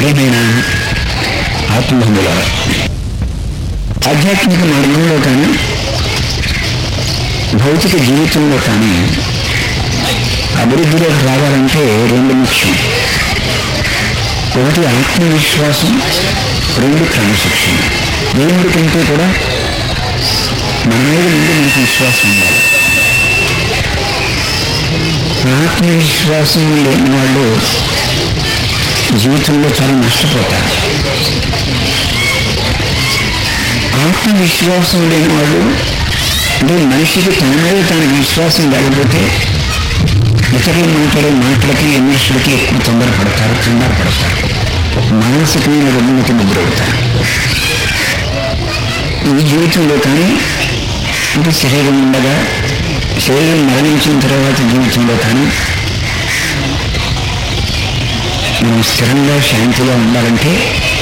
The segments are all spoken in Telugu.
ప్రియమైన ఆత్మబంధుల ఆధ్యాత్మిక మార్గంలో కానీ భౌతిక జీవితంలో కానీ అభివృద్ధిలోకి రావాలంటే రెండు ముఖ్యం ఒకటి ఆత్మవిశ్వాసం రెండు క్రమశిక్షణ దేవుడి కంటే కూడా మన మీద ముందు మనకు విశ్వాసం ఉండాలి ఆత్మవిశ్వాసం లేని వాళ్ళు జీవితంలో చాలా నష్టపోతారు ఆత్మవిశ్వాసం లేని వాళ్ళు అంటే మనిషికి తన మీద తనకి విశ్వాసం లేకపోతే ఇతరులు మాట్లాడే మాటలకి విమర్శలకి ఎక్కువ తొందరపడతారు తొందరపడతారు మానసికమైన రుగ్మతకి గురవుతారు ఈ జీవితంలో కానీ అంటే శరీరం ఉండగా శరీరం మరణించిన తర్వాత జీవితంలో కానీ మనం స్థిరంగా శాంతిగా ఉండాలంటే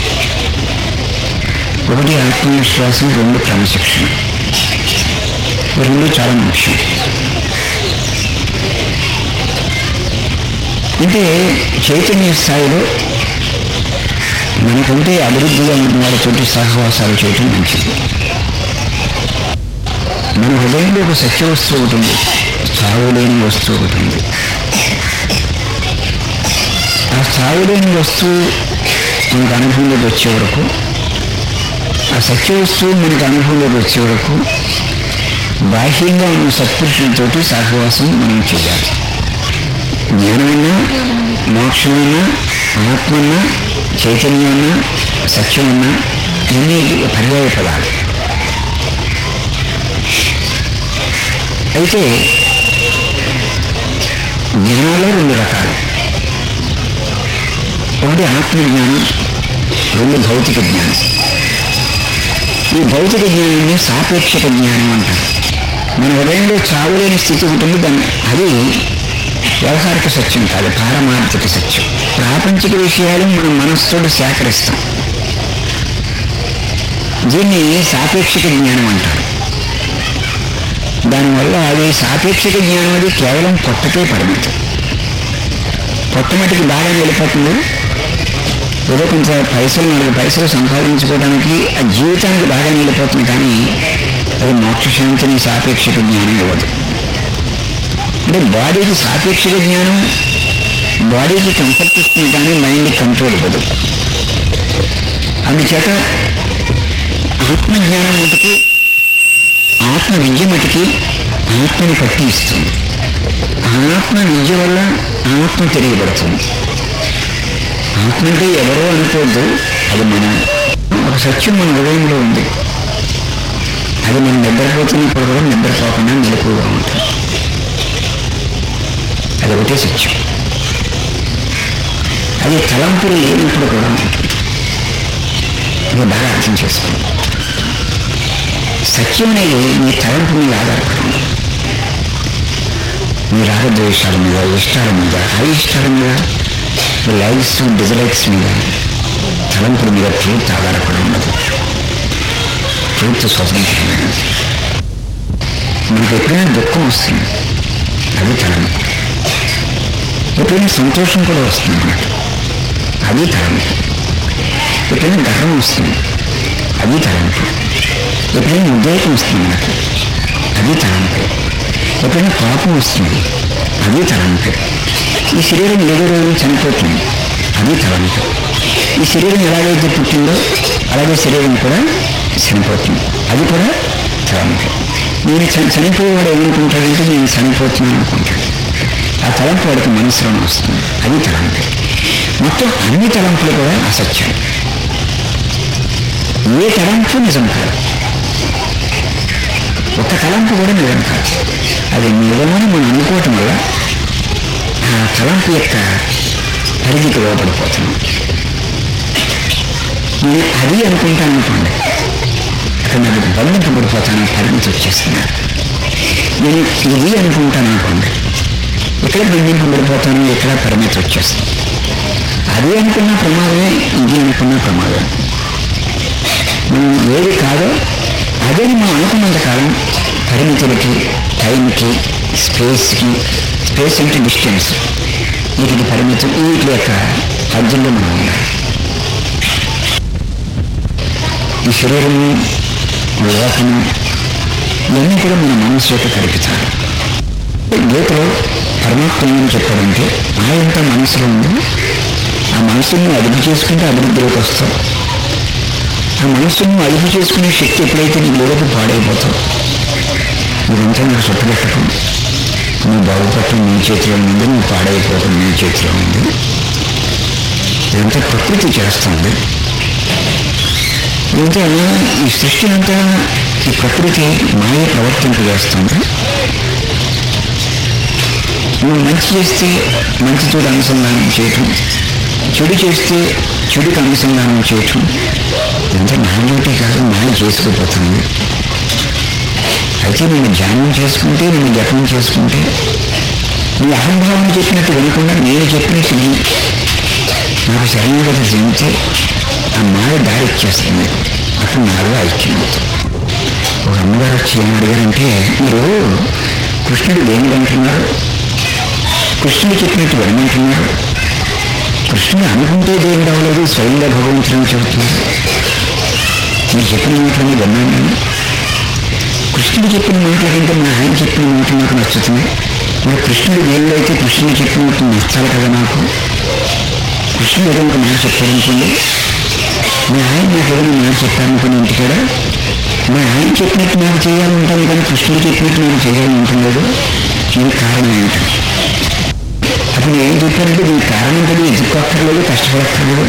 ఒకటి ఆత్మవిశ్వాసం రెండు క్రమశిక్షణ ఈ రెండు చాలా ముఖ్యం అంటే చైతన్య స్థాయిలో మనకుంటే అభివృద్ధిగా ఉన్న వారితోటి సహవాసాలు చేయటం మంచిది మన హృదయంలో ఒక సత్య వస్తువు ఒకటి ఉంది సాగులేని వస్తువు ఒకటి ఉంది ఆ సాగులేని వస్తువు మనకు అనుభవంలోకి వచ్చే వరకు ఆ సత్య వస్తువు మనకు అనుభవంలోకి వచ్చే వరకు బాహ్యంగా ఉన్న సత్పురుషులతోటి సహవాసం మనం చేయాలి జ్ఞానమన్నా మోక్షమన్నా ఆత్మన్నా చైతన్యమన్నా సత్యమన్నా ఇవన్నీ పర్యాయ పదాలు అయితే జ్ఞానాల్లో రెండు రకాలు ఒకటి ఆత్మజ్ఞానం రెండు భౌతిక జ్ఞానం ఈ భౌతిక జ్ఞానాన్ని సాపేక్షక జ్ఞానం అంటారు మన హృదయంలో చావులేని స్థితి ఉంటుంది దాన్ని అది వ్యవహారిక సత్యం కాదు పారమార్థిక సత్యం ప్రాపంచిక విషయాలు మనం మనస్సుతో సేకరిస్తాం దీన్ని సాపేక్షిక జ్ఞానం అంటారు దానివల్ల అది సాపేక్షిక జ్ఞానం అది కేవలం పొట్టకే పరిమితం పొట్ట మటుకు బాగా వెళ్ళిపోతుంది ఏదో కొంత పైసలు నాలుగు పైసలు సంపాదించుకోవడానికి ఆ జీవితానికి బాగా వెళ్ళిపోతుంది కానీ అది మోక్షశాంతిని సాపేక్షిక జ్ఞానం ఇవ్వదు అంటే బాడీకి సాపేక్షిక జ్ఞానం బాడీకి కంఫర్ట్ ఇస్తుంది కానీ మైండ్కి కంట్రోల్ ఇవ్వదు అందుచేత ఆత్మజ్ఞానం మటుకి ఆత్మ విద్య మటుకి ఆత్మని పట్టి ఇస్తుంది ఆత్మ విద్య వల్ల ఆత్మ తెలియబడుతుంది ఆత్మ అంటే ఎవరో అనుకోవద్దు అది మన ఒక సత్యం మన హృదయంలో ఉంది అది మనం నిద్రపోతున్నప్పుడు కూడా నిద్రపోకుండా మెలకుగా ఉంటుంది అది ఒకటే సత్యం అది తలంపులు లేనప్పుడు కూడా ఉంటుంది ఇది బాగా అర్థం చేసుకోండి సత్యం అనేది మీ తలంపు మీద ఆధారపడి ఉంది మీ రాగద్వేషాల మీద ఇష్టాల మీద అయిష్టాల మీద మీ లైక్స్ డిజలైక్స్ మీద తలంపుల మీద ట్రూత్ ఆధారపడి ఉండదు ట్రూత్ స్వతంత్రమైనది మనకు ఎప్పుడైనా దుఃఖం వస్తుంది అది తలంపు ఎప్పుడైనా సంతోషం కూడా వస్తుంది అన్నమాట అది తలంపు ఎప్పుడైనా గర్వం వస్తుంది అది తలంపు ఎప్పుడైనా ఉద్రేకం వస్తుంది నాకు అది తలంపు ఎప్పుడైనా కోపం వస్తుంది అది తలంపు ఈ శరీరం ఏదో రోజు చనిపోతుంది అది తలంపు ఈ శరీరం ఎలాగైతే పుట్టిందో అలాగే శరీరం కూడా చనిపోతుంది అది కూడా తలంపు నేను చని చనిపోయేవాడు ఏమనుకుంటాడంటే నేను చనిపోతున్నాను అనుకుంటాడు ఆ తలంపు వాడికి మనసులోనే వస్తుంది అది తలంపు మొత్తం అన్ని తలంపులు కూడా అసత్యం ఏ తలంపు నిజం కాదు ఒక తలంపు కూడా నిజం కాదు అది నిజమని మనం అనుకోవటం వల్ల ఆ తలంపు యొక్క పరిధికి లోపడిపోతున్నాం నేను అది అనుకుంటాను అనుకోండి అక్కడ నాకు బంధింపబడిపోతాను పరిమితి వచ్చేస్తున్నారు నేను ఇది అనుకుంటాను అనుకోండి ఇక్కడ బంధింపబడిపోతాను ఇక్కడ పరిమితి వచ్చేస్తుంది అది అనుకున్న ప్రమాదమే ఇది అనుకున్న ప్రమాదం మనం ఏది కాదో అదని మనం అనుకున్నంత కాలం పరిమితులకి టైంకి స్పేస్కి స్పేస్ అంటే డిస్టెన్స్ వీటికి పరిమితం వీటి యొక్క హద్దుల్లో మనం ఉండాలి ఈ శరీరము లోకము ఇవన్నీ కూడా మన మనసు యొక్క కల్పితాలు గీతలో పరమాత్మ ఏమని చెప్పాడంటే మాయంత మనసులో ఉంది ఆ మనసుని అదుపు చేసుకుంటే అభివృద్ధిలోకి వస్తాం ఆ మనసును అదుపు చేసుకునే శక్తి ఎప్పుడైతే నీ లోపు పాడైపోతావు ఇదంతా నాకు చుట్టుపెట్టడం నువ్వు బాగుపడటం నీ చేతిలో ఉంది నువ్వు పాడైపోవటం నీ చేతిలో ఉంది ఇదంతా ప్రకృతి చేస్తుంది ఇదంతా ఈ సృష్టి అంతా ఈ ప్రకృతి మాయ ప్రవర్తింపజేస్తుంది నువ్వు మంచి చేస్తే మంచితో అనుసంధానం చేయటం చెడు చేస్తే చెడుకు అనుసంధానం చేయటం ఇదంతా నాలోటే కాదు మాయ చేసుకుపోతుంది అయితే నేను ధ్యానం చేసుకుంటే నేను జపం చేసుకుంటే నీ అహంభావం చెప్పినట్టు వినకుండా నేను చెప్పినట్టు విని నాకు శరణాగతి చెందితే ఆ మాయ దారి ఇచ్చేస్తుంది అప్పుడు నాలో ఐక్యం అవుతుంది ఒక అమ్మగారు వచ్చి ఏం అడిగారంటే మీరు కృష్ణుడు దేని అంటున్నారు కృష్ణుడు చెప్పినట్టు వినమంటున్నారు కృష్ణుడు అనుకుంటే దేవుడు అవ్వలేదు స్వయంగా భగవంతుని చెబుతున్నారు మీరు చెప్పిన మాటలని విన్నాను నేను కృష్ణుడు చెప్పిన మాటల కంటే మా ఆయన చెప్పిన మాట నాకు నచ్చుతుంది మరి కృష్ణుడు దేవుడు అయితే కృష్ణుడు చెప్పినట్టు నచ్చాలి కదా నాకు కృష్ణుడు ఏదో ఒక మాట చెప్పారనుకోండి మా ఆయన నాకు ఏదైనా మాట చెప్పారనుకోండి ఇంటికాడ మా ఆయన చెప్పినట్టు నాకు చేయాలంటాను కానీ కృష్ణుడు చెప్పినట్టు నేను చేయాలనుకుంటలేదు ఇది కారణం ఏంటి అప్పుడు ఏం చెప్పారంటే దీనికి కారణం కూడా ఎదుర్కోక్కర్లేదు కష్టపడక్కర్లేదు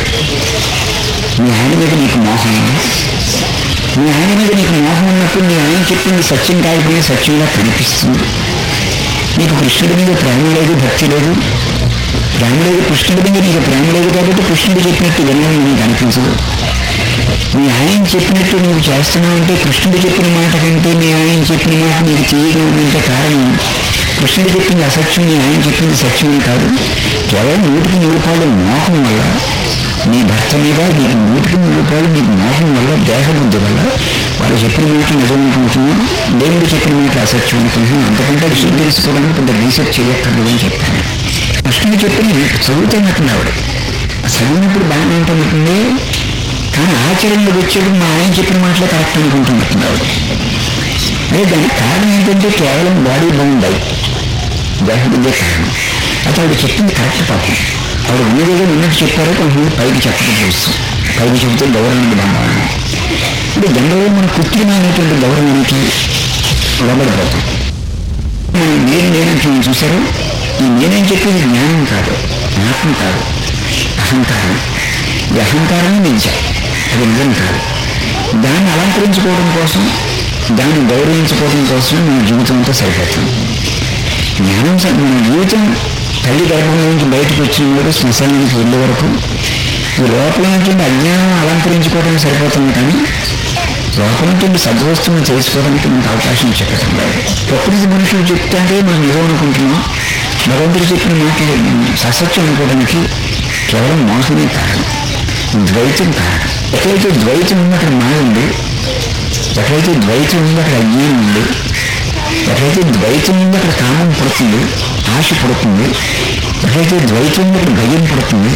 మీ ఆయన మీద నీకు మోహం ఉంది మీ ఆయన మీద నీకు మోహం ఉన్నప్పుడు నీ ఆయన చెప్పింది సత్యం కాకపోయినా సత్యంగా కనిపిస్తుంది నీకు కృష్ణుడి మీద ప్రేమ లేదు భక్తి లేదు ప్రేమ లేదు కృష్ణుడి మీద నీకు ప్రేమ లేదు కాబట్టి కృష్ణుడు చెప్పినట్టు వినడం నీకు అనిపించదు మీ ఆయన చెప్పినట్టు నువ్వు చేస్తున్నావు అంటే కృష్ణుడు చెప్పిన మాట కంటే మీ ఆయన చెప్పిన మాట నీకు చేయగలిగినంత కారణం కృష్ణుడు చెప్పింది అసత్యం మీ ఆయన చెప్పింది సత్యం కాదు కేవలం నూటికి నూరు పాలు మోహం వల్ల నీ భర్త మీద నీకు నూటికి నూరు పాలు నీకు మోహం వల్ల దేహబుద్ధి వల్ల వాళ్ళు చెప్పిన మాట నిజం అనుకుంటున్నాం దేవుడు చెప్పిన మాట అసత్యం అనుకుంటున్నాం అంతకంటే విషయం తెలుసుకోవడానికి పెద్ద రీసెర్చ్ చేయక్కర్లేదు అని చెప్పాను కృష్ణుడు చెప్పిన చదువుతున్నట్టు ఆవిడ చదివినప్పుడు బాగానే ఉంటున్నట్టుంది కానీ ఆచరణలో వచ్చేప్పుడు మా ఆయన చెప్పిన మాటలే కరెక్ట్ అనుకుంటున్నట్టుంది ఆవిడ అదే దానికి కారణం ఏంటంటే కేవలం బాడీ బాగుండాయి దేహబుద్ధే కారణం అయితే ఆవిడ చెప్పింది కరెక్ట్ పాపం ఆవిడ ఉన్నదేదో ఉన్నట్టు చెప్పారో కొంతమంది పైకి చెప్పకపోవచ్చు పైకి చెబితే గౌరవానికి బంగారం అంటే జనరల్గా మన కృత్రిమైనటువంటి గౌరవానికి లోబడిపోతాం మనం నేను నేనంటున్నాను చూసారు ఈ నేనేం చెప్పేది జ్ఞానం కాదు ఆత్మ కాదు అహంకారం ఈ అహంకారమే నిజం అది నిజం కాదు దాన్ని అలంకరించుకోవడం కోసం దాన్ని గౌరవించుకోవడం కోసం మన జీవితంతో సరిపోతుంది జ్ఞానం స- మన జీవితం తల్లి గర్భం నుంచి బయటకు వచ్చిన వాడు శ్మశానానికి వెళ్ళే వరకు ఈ లోపల నుంచి అజ్ఞానం అలంకరించుకోవడానికి సరిపోతుంది కానీ లోపల నుంచి సద్వస్తువుని తెలుసుకోవడానికి మనకు అవకాశం చెప్పడం లేదు ప్రకృతి మనుషులు చెప్తాంటే మనం నిజం అనుకుంటున్నాం భగవంతుడు చెప్పిన మాటలు ససత్యం అనుకోవడానికి కేవలం మోసమే కారణం ద్వైతం కారణం ఎక్కడైతే ద్వైతం ఉంది అక్కడ మాయ ఉంది ఎక్కడైతే ద్వైతం ఉంది అక్కడ అజ్ఞానం ఉంది ఎక్కడైతే ద్వైతం ఉంది అక్కడ కామం పుడుతుంది ఆశ పుడుతుంది ఎక్కడైతే ద్వైతం ఉంది అక్కడ భయం పుడుతుంది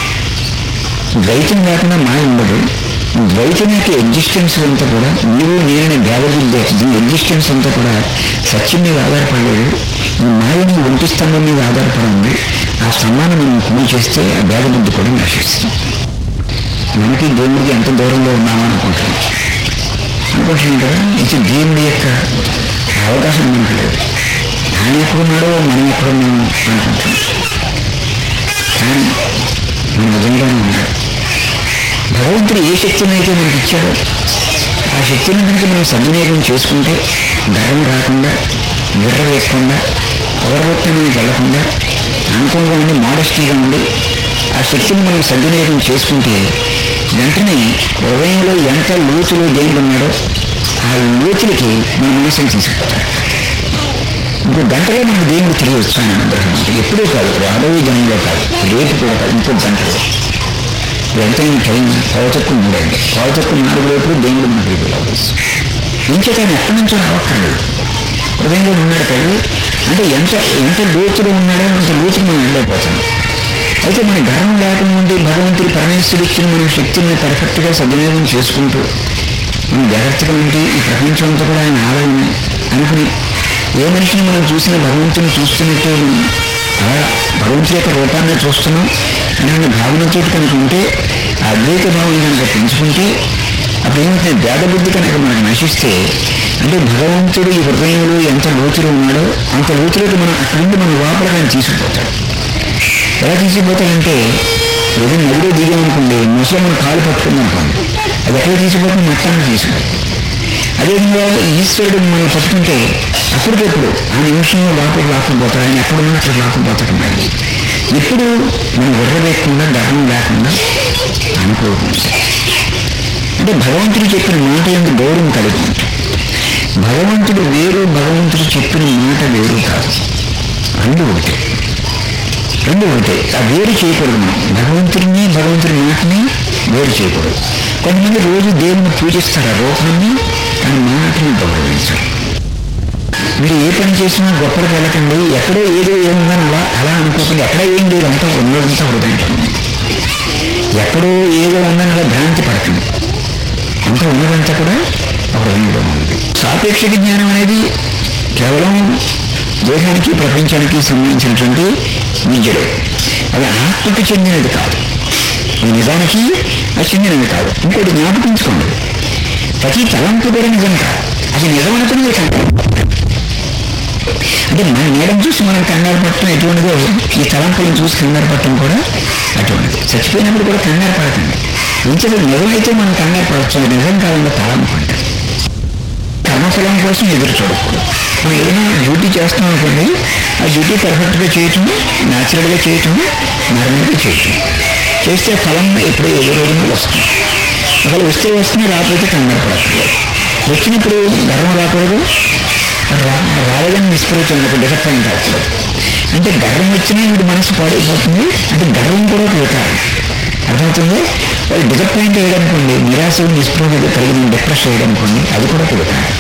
ద్వైతం లేకుండా మాయ ఉండదు ద్వైతం యొక్క ఎగ్జిస్టెన్స్ అంతా కూడా నీవు నేననే భేదబుద్ధి దీని ఎగ్జిస్టెన్స్ అంతా కూడా సత్యం మీద ఆధారపడలేదు ఈ మాయని ఒంటి స్తంభం మీద ఆధారపడి ఉంది ఆ స్తంభాన్ని మనం కూలి చేస్తే ఆ భేదబుద్ధి కూడా నశిస్తుంది మనకి దేవుడికి ఎంత దూరంలో ఉన్నామో అనుకుంటున్నాం అనుకుంటున్నాం కదా ఇది దేవుడి యొక్క అవకాశం మనకు లేదు ఆయన ఎక్కడున్నాడో మనం ఎక్కడున్నామో అనుకుంటున్నాం కానీ మన నిజంగానే ఉన్నాడు భగవంతుడు ఏ శక్తిని అయితే మనకి ఇచ్చాడో ఆ శక్తిని కనుక మనం సద్వినియోగం చేసుకుంటే గర్వం రాకుండా గుర్ర వేయకుండా పొగరగొట్టమని వెళ్ళకుండా అనుకూలంగా ఉండి మోడస్టీగా ఉండి ఆ శక్తిని మనం సద్వినియోగం చేసుకుంటే వెంటనే హృదయంలో ఎంత లోతులో దేవుడు ఉన్నాడో ఆ లోతులకి మన మనసుని తీసుకుంటాడు ఇంకో గంటలో మనకు దేవుడు తిరిగి వచ్చాను అనుగ్రహం అంటే ఎప్పుడూ కాదు రాబోయే జనంలో కాదు రేపు కూడా కాదు ఇంకో గంటలో ఎంతైనా టైం పావుతక్కువ మూడండి పావుతక్కువ నాలుగు లోపల దేవుడు మనకి రివీల్ ఇంకేత ఆయన ఎక్కడి నుంచో రావక్కర్లేదు హృదయంలో ఉన్నాడు కదా అంటే ఎంత ఎంత లోతులో ఉన్నాడో అంత లోతులు మనం వెళ్ళైపోతాం అయితే మన గర్వం లేకుండా ఉండి భగవంతుడి పరమేశ్వరుడు ఇచ్చిన మన శక్తిని పర్ఫెక్ట్గా సద్వినియోగం చేసుకుంటూ మనం జాగ్రత్తగా ఉంటే ఈ ప్రపంచం అంతా కూడా ఆయన ఆలయమే అనుకుని ఏ మనిషిని మనం చూసిన భగవంతుని చూస్తున్నట్టు అలా భగవంతుడి యొక్క రూపాన్ని చూస్తున్నాం అనే భావనతో కనుక ఉంటే ఆ అద్వైత భావన కనుక పెంచుకుంటే అప్పుడు ఏమవుతుంది భేద బుద్ధి కనుక మనకు నశిస్తే అంటే భగవంతుడు ఈ హృదయంలో ఎంత లోతులో ఉన్నాడో అంత లోతులోకి మనం అక్కడి నుండి మన లోపల ఆయన తీసుకుపోతాడు ఎలా తీసుకుపోతాడంటే ఏదైనా నదిలో దిగామనుకోండి ముసలి మనం కాలు పట్టుకుందనుకోండి అది ఎక్కడ తీసుకుపోతుంది మొత్తాన్ని తీసుకుపోతుంది అదేవిధంగా ఈశ్వరుడు మనం పట్టుకుంటే అప్పటికప్పుడు ఆ నిమిషంలో లోపలికి లాక్కుపోతాడు ఆయన ఎక్కడ ఉన్నా అక్కడ లాక్కుపోతాడు మళ్ళీ ఎప్పుడు మనం ఉర్రవేయకుండా గర్వం లేకుండా అనుకోకుండా అంటే భగవంతుడు చెప్పిన మాట ఎందుకు గౌరవం కలిగి ఉంటుంది భగవంతుడు వేరు భగవంతుడు చెప్పిన మాట వేరు కాదు రెండు ఒకటే రెండు ఒకటే ఆ వేరు చేయకూడదు మనం భగవంతుడిని భగవంతుడి మాటని వేరు చేయకూడదు కొంతమంది రోజు దేవుని పూజిస్తారు ఆ రూపాన్ని కానీ మాటని గౌరవించారు మీరు ఏ పని చేసినా గొప్పలకు వెళ్ళకండి ఎక్కడో ఏదో ఏముందని అలా అలా అనుకోకుండా ఎక్కడ ఏం లేదు అంతా ఉన్నదంతా హృదయం ఎక్కడో ఏదో ఉందని అలా భ్రాంతి పడకండి అంతా ఉన్నదంతా కూడా హృదయంలో ఉంది సాపేక్షిక జ్ఞానం అనేది కేవలం దేహానికి ప్రపంచానికి సంబంధించినటువంటి విద్యలు అది ఆత్మకు చెందినది కాదు అది నిజానికి అది చెందినది కాదు ఇంకోటి జ్ఞాపకించుకోండి ప్రతి తలంపు కూడా నిజం కాదు అది నిజం అనుకునేది కాదు అంటే మన నీడం చూసి మనం కంగారు పట్టడం ఎటువంటిదో ఈ తలంపులను చూసి కంగారు పట్టడం కూడా అటువంటిది చచ్చిపోయినప్పుడు కూడా కంగారు పడకండి ఇంతలో నిజమైతే మనం కంగారు పడచ్చు అది నిజం కాకుండా తలంపు అంటే కర్మఫలం కోసం ఎదురు చూడకూడదు మనం ఏదైనా డ్యూటీ చేస్తాం అనుకోండి ఆ డ్యూటీ పర్ఫెక్ట్గా చేయటం న్యాచురల్గా చేయటం నార్మల్గా చేయటం చేస్తే ఫలం ఎప్పుడో ఏదో రోజున వస్తుంది ఒకవేళ వస్తే వస్తుంది రాకపోతే కంగారు పడక్కర్లేదు వచ్చినప్పుడు గర్వం రాకూడదు రా రాలేదని నిస్పృహ చెందకు డిసప్పాయింట్ అవ్వకూడదు అంటే గర్వం వచ్చినా వీడి మనసు పాడైపోతుంది అంటే గర్వం కూడా ఒక వికారం అర్థమవుతుంది వాళ్ళు డిసప్పాయింట్ అయ్యడనుకోండి నిరాశ నిస్పృహ కలిగిన డిప్రెస్ అయ్యడనుకోండి అది కూడా ఒక వికారం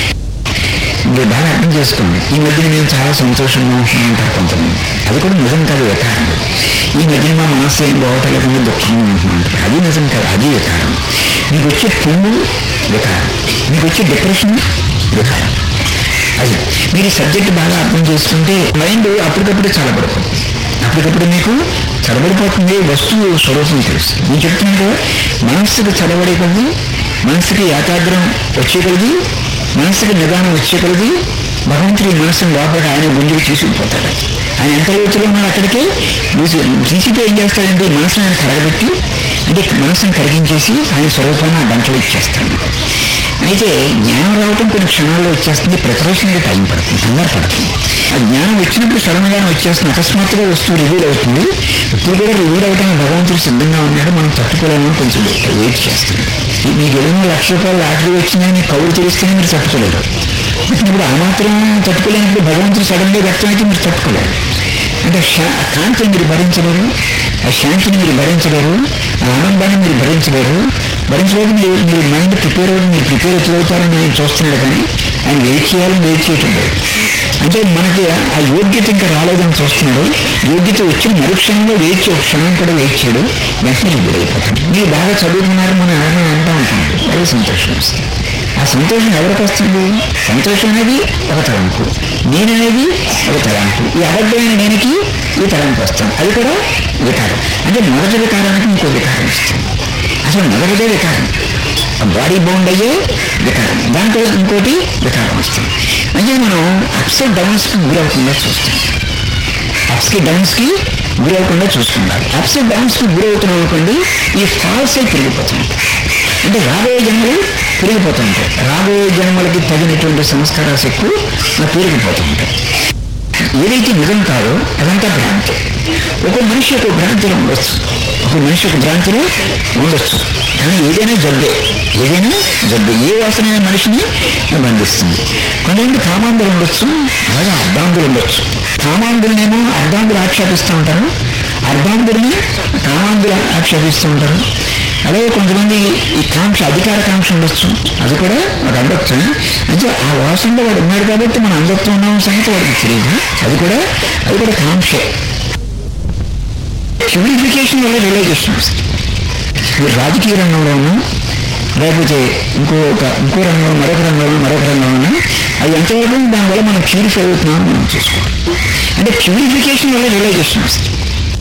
మీరు బాగా అర్థం చేసుకోండి ఈ మధ్యన మేము చాలా సంతోషంగా ఉంటున్నాం అంటారు కొంతమంది అది కూడా నిజం కాదు వికారం ఈ మధ్యన మా మనసు ఏం బాగోటలేకుండా దుఃఖంగా ఉంటున్నాం అంటారు అది నిజం కాదు అది వికారం మీకు వచ్చే పువ్వు వికారం మీకు వచ్చే డిప్రెషన్ వికారం అది మీరు ఈ సబ్జెక్ట్ బాగా అర్థం చేసుకుంటే మైండ్ అప్పటికప్పుడు చల్లబడిపోతుంది అప్పటికప్పుడు మీకు చల్లబడిపోతుంది వస్తువు స్వరూపం తెలుస్తుంది నేను చెప్తున్నాను కదా మనస్సుకు చల్లబడే కొద్ది మనసుకి ఏకాగ్రం వచ్చే కొద్ది మనసుకి నిదానం వచ్చే కొద్ది భగవంతుడి మనసును లోపలికి ఆయన గుండెకి తీసుకుపోతాడు ఆయన ఎంత లోతులో ఉన్నాడు అక్కడికే తీసిపోయి ఏం చేస్తాడంటే ఈ మనసును ఆయన కరగబెట్టి అంటే మనసును కరిగించేసి ఆయన స్వరూపాన్ని ఆ గంటలో ఇచ్చేస్తాడు అయితే జ్ఞానం రావటం కొన్ని క్షణాల్లో వచ్చేస్తుంది ప్రిపరేషన్గా టైం పడుతుంది కంగారు పడుతుంది ఆ జ్ఞానం వచ్చినప్పుడు సడన్గానే వచ్చేస్తుంది అకస్మాత్తుగా వస్తువు రివీల్ అవుతుంది ఇప్పుడు కూడా రివీల్ అవడానికి భగవంతుడు సిద్ధంగా ఉన్నాడు మనం తట్టుకోలేమని కొంచెం వెయిట్ చేస్తుంది మీకు ఏదైనా లక్ష రూపాయలు లాటరీ వచ్చిందని కౌలు తెలిస్తేనే మీరు తట్టుకోలేరు ఇప్పుడు ఆ మాత్రం తట్టుకోలేనప్పుడు భగవంతుడు సడన్గా వ్యక్తమైతే మీరు తట్టుకోలేరు అంటే శా- కాంతిని మీరు భరించలేరు ఆ శాంతిని మీరు భరించలేరు ఆ ఆనందాన్ని మీరు భరించలేరు భరించలేదు మీరు మీరు మైండ్ ప్రిపేర్ అవ్వడం మీరు ప్రిపేర్ అవుతారని నేను చూస్తున్నాడు కానీ ఆయన వెయిట్ చేయాలని వెయిట్ చేయటం లేదు అంటే మనకి ఆ యోగ్యత ఇంకా రాలేదని చూస్తున్నాడు యోగ్యత వచ్చిన మరుక్షణంలో వెయిట్ చేయ క్షణం కూడా వెయిట్ చేయడు వెంటనే గురైపోతాడు మీరు బాగా చదువుకున్నారు మనం ఎవరైనా అంటూ ఉంటాం అదే సంతోషం వస్తుంది ఆ సంతోషం ఎవరికి వస్తుంది సంతోషం అనేది ఒక తలంపు నేననేది ఒక తలంపు ఈ అబద్ధమైన నేనికి ఈ తలంపు వస్తుంది అది కూడా వికారం అంటే మొదటి వికారానికి ఇంకో వికారం వస్తుంది అసలు మొదటిదే వికారం బాడీ బౌండ్ అయ్యే వికారం దాంట్లో ఇంకోటి వికారం వస్తుంది అంటే మనం అప్స్ అండ్ డౌన్స్కి గురవకుండా చూస్తాం అప్స్కి డౌన్స్కి గురవకుండా చూసుకుంటారు అప్స్ అండ్ డౌన్స్కి గురవుతున్నాం అనుకోండి ఈ ఫాల్స్ అయి పెరిగిపోతుంది అంటే రాబోయే జన్మలు పెరిగిపోతుంటాయి రాబోయే జన్మలకి తగినటువంటి సంస్కార శక్తులు పెరిగిపోతుంటాయి ఏదైతే నిజం కాదో అదంతా భ్రాంతి ఒక మనిషి ఒక భ్రాంతిలో ఉండొచ్చు ఒక మనిషి ఒక భ్రాంతిలో ఉండొచ్చు కానీ ఏదైనా జబ్బే ఏదైనా జబ్బే ఏ వాసన మనిషిని బంధిస్తుంది కొంతమంది కామాంధులు ఉండొచ్చు అలాగే అర్ధాంధులు ఉండొచ్చు కామాంధులనేమో అర్ధాంధులు ఆక్షేపిస్తూ ఉంటారు అర్ధాంధుల్ని కామాంధులు ఆక్షేపిస్తూ ఉంటారు అలాగే కొంతమంది ఈ కాంక్ష అధికార కాంక్ష ఉండొచ్చు అది కూడా ఒక అందొచ్చు అంటే ఆ వాసనలో వాడు ఉన్నాడు కాబట్టి మనం అందత్వం ఉన్నాం సంగతి వాడికి తెలియదు అది కూడా అది కూడా కాంక్షే ప్యూరిఫికేషన్ వల్ల రియలైజేషన్ వస్తుంది మీరు రాజకీయ రంగంలోనూ లేకపోతే ఇంకో ఒక ఇంకో రంగంలో మరొక రంగంలో మరొక రంగంలో అది ఎంతవరకు దానివల్ల మనం ప్యూరిఫై అవుతున్నాం మనం చూసుకోవాలి అంటే ప్యూరిఫికేషన్ వల్ల రియలైజేషన్ వస్తుంది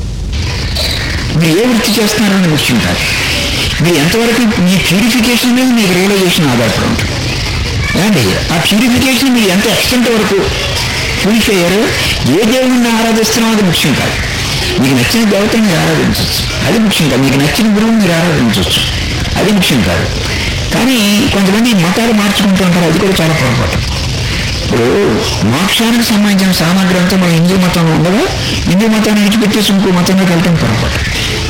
మీరు ఏ వృత్తి చేస్తున్నారని ముఖ్యం కాదు మీరు ఎంతవరకు మీ ప్యూరిఫికేషన్ మీద మీకు రియలైజేషన్ ఆధారపడి ఉంటుంది ఏమండి ఆ ప్యూరిఫికేషన్ మీరు ఎంత ఎక్స్టెంట్ వరకు ప్యూరిఫై అయ్యారో ఏ దేవుడిని ఆరాధిస్తున్నామో అది ముఖ్యం కాదు మీకు నచ్చిన దేవతని మీరు ఆరాధించవచ్చు అది ముఖ్యం కాదు మీకు నచ్చిన గురువుని మీరు ఆరాధించవచ్చు అది ముఖ్యం కాదు కానీ కొంతమంది మతాలు మార్చుకుంటూ ఉంటారు అది కూడా చాలా పొరపాటు ఇప్పుడు మోక్షానికి సంబంధించిన సామాగ్రి అంతా మన హిందూ మతం ఉండగా హిందూ మతాన్ని విడిచిపెట్టేసి ఇంకో మతంలోకి వెళ్ళటం పొరపాటు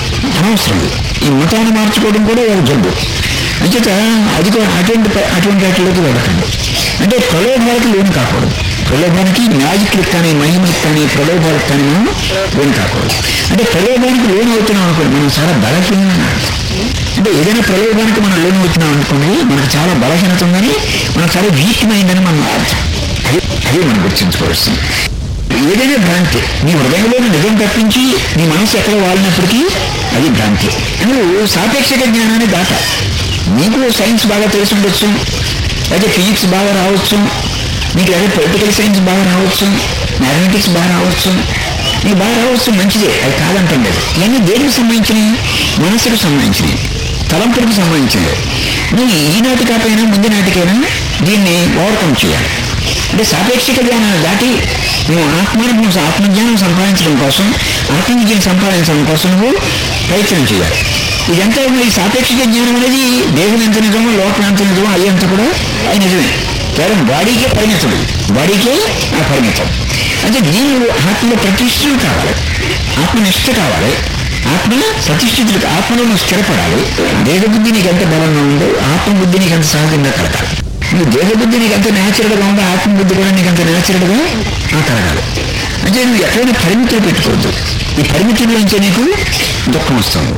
అనవసరం ఈ మతాన్ని మార్చుకోవడం కూడా ఒక జబ్బు అంచేత అది కూడా అటువంటి ప- అటువంటి వాటిలోకి వెళ్ళకండి అంటే ప్రలోభాలకు లోను కాకూడదు ప్రలోభానికి మ్యాజిక్లకు కానీ మహిమలకు కానీ ప్రలోభాలకు కానీ మనం లోను కాకూడదు అంటే ప్రలోభానికి లోను అవుతున్నాం అనుకోండి మనం చాలా బలహీనమైన అంటే ఏదైనా ప్రలోభానికి మనం లోను అవుతున్నాం అనుకోండి మనకు చాలా బలహీనత ఉందని మనకు చాలా వీక్ మైండ్ అని మనం అర్థం అది అది మనం గుర్తించుకోవాల్సింది ఏదైనా భ్రాంతి నీ హృదయంలోని నిజం తప్పించి నీ మనసు ఎక్కడ వాడినప్పటికీ అది భ్రాంతి నువ్వు సాపేక్షక జ్ఞానాన్ని దాట నీకు సైన్స్ బాగా తెలిసి ఉండొచ్చు అయితే ఫిజిక్స్ బాగా రావచ్చు నీకు లేదా పొలిటికల్ సైన్స్ బాగా రావచ్చు మ్యాథమెటిక్స్ బాగా రావచ్చు నీకు బాగా రావచ్చు మంచిదే అది కాదంటాం లేదు ఇవన్నీ దేనికి సంబంధించినవి మనసుకు సంబంధించినవి తలంపులకు సంబంధించినవి నువ్వు ఈనాటి కాకపోయినా ముందు నాటికైనా దీన్ని ఓవర్కమ్ చేయాలి అంటే సాపేక్షిక జ్ఞానాన్ని దాటి నువ్వు ఆత్మను నువ్వు ఆత్మజ్ఞానం సంపాదించడం కోసం ఆత్మవిద్యను సంపాదించడం కోసం నువ్వు ప్రయత్నం చేయాలి ఇదంతా కూడా ఈ సాపేక్షిక జ్ఞానం అనేది దేవుని ఎంత నిజమో లోపల ఎంత నిజమో అది అంత కూడా అది నిజమే కేవలం బాడీకే పరిమితుడు బాడీకే ఆ పరిమితం అంటే దీని ఆత్మలో ప్రతిష్ఠలు కావాలి ఆత్మనిష్ట కావాలి ఆత్మ ప్రతిష్ఠితులకు ఆత్మలో నువ్వు స్థిరపడాలి దేహబుద్ధి నీకు ఎంత బలంగా ఉందో ఆత్మబుద్ధి నీకు ఎంత సహజంగా కలగాలి నువ్వు దేహబుద్ధి నీకు ఎంత న్యాచురల్గా ఉందో ఆత్మబుద్ధి కూడా నీకు ఎంత న్యాచురల్గా ఆ కలగాలి అంటే నువ్వు ఎక్కడైనా పరిమితులు పెట్టుకోవద్దు ఈ పరిమితుల్లోంచి నీకు దుఃఖం వస్తుంది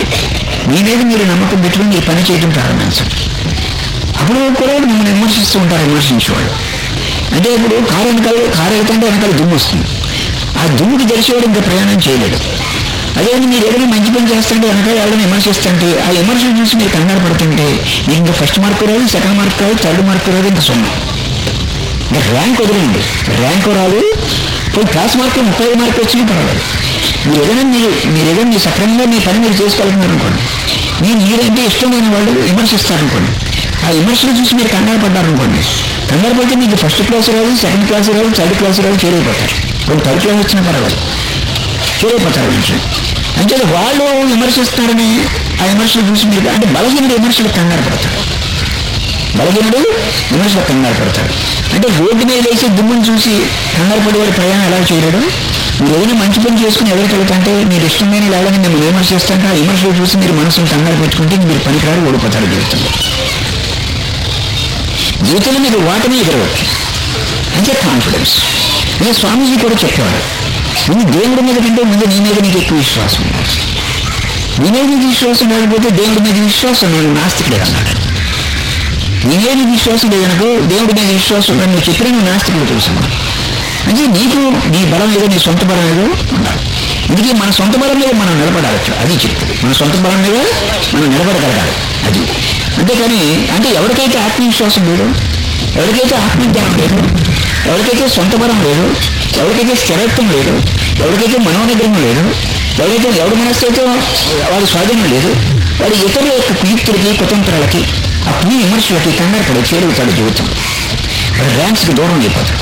నీ మీద మీరు నమ్మకం పెట్టుకుని ఈ పని చేయడం ప్రారంభించండి అప్పుడు కూడా మిమ్మల్ని విమర్శిస్తూ ఉంటారు విమర్శించేవాళ్ళు అంటే ఇప్పుడు కారు వెనకాల కారు వెళ్తుంటే వెనకాల దుమ్ము వస్తుంది ఆ దుమ్ముకి తెలిసేవాడు ఇంకా ప్రయాణం చేయలేడు అదే మీరు ఏదైనా మంచి పని చేస్తుంటే వెనకాల ఎవరైనా విమర్శిస్తుంటే ఆ విమర్శలు చూసి మీరు కంగారు పడుతుంటే మీకు ఇంకా ఫస్ట్ మార్క్ రాదు సెకండ్ మార్క్ రాదు థర్డ్ మార్క్ రాదు ఇంకా సున్నా ఇంకా ర్యాంక్ వదిలేయండి ర్యాంక్ రాదు పోయి క్లాస్ మార్క్ ముప్పై ఐదు మార్క్ వచ్చినా పర్వాలేదు మీరు ఏదైనా మీరు మీరు ఏదైనా మీ సక్రమంగా మీ పని మీరు చేసుకోగలుగుతున్నారు అనుకోండి నేను మీరంటే ఇష్టమైన వాళ్ళు విమర్శిస్తారనుకోండి ఆ విమర్శలు చూసి మీరు కంగారు పడ్డారనుకోండి కంగారు పడితే మీకు ఫస్ట్ క్లాస్ రాదు సెకండ్ క్లాస్ రాదు థర్డ్ క్లాస్ రాదు చేరైపోతారు ఇప్పుడు థర్డ్ క్లాస్ వచ్చినా పర్వాలేదు చేరైపోతారు నుంచి అంటే వాళ్ళు విమర్శిస్తారని ఆ విమర్శలు చూసి మీరు అంటే బలహీనుడు విమర్శలు కంగారు పడతారు బలహీనుడు విమర్శలు కంగారు పడతాడు అంటే రోడ్డు మీద వేసి దుమ్మును చూసి కంగారు పడేవాడు ప్రయాణం ఎలా చేయలేడు మీరు ఏదైనా మంచి పని చేసుకుని ఎవరికి వెళ్తాంటే మీరు ఇష్టమైన లేదని మేము విమర్శిస్తుంటే ఆ విమర్శలు చూసి మీరు మనసును కంగారు పెట్టుకుంటే మీరు పనికిరాడు ఓడిపోతారు జీవితంలో జీవితంలో మీకు వాటమే ఎదురవచ్చు అంటే కాన్ఫిడెన్స్ నేను స్వామీజీ కూడా చెప్పేవాడు నువ్వు దేవుడి మీద కంటే ముందు నీ మీద నీకు ఎక్కువ విశ్వాసం ఉండాలి నీ మీద నీకు విశ్వాసం లేకపోతే దేవుడి మీద విశ్వాసం నేను నాస్తికుడే అన్నాడు నీ మీద నీకు విశ్వాసం లేదనుకో దేవుడి మీద విశ్వాసం ఉందని నువ్వు చెప్పిన నువ్వు నాస్తికుడు తెలుసు అంటే నీకు నీ బలం ఏదో నీ సొంత బలం ఏదో ఉండాలి అందుకే మన సొంత బలం మీద మనం నిలబడాలి అది చెప్తుంది మన సొంత బలం మీద మనం నిలబడగలగాలి అది అంతేకాని అంటే ఎవరికైతే ఆత్మవిశ్వాసం లేదు ఎవరికైతే ఆత్మజ్ఞానం లేదు ఎవరికైతే సొంత బలం లేదు ఎవరికైతే స్థిరత్వం లేదు ఎవరికైతే మనోనిగ్రహం లేదు ఎవరైతే ఎవరి మనస్సు అయితే వాడి స్వాధీనం లేదు వాడి ఇతరుల యొక్క కుయుక్తులకి కుతంత్రాలకి ఆ పుణ్య విమర్శలకి కంగారు పడి చేరుగుతాడు జీవితం వాడి ర్యాంక్స్కి దూరం అయిపోతాడు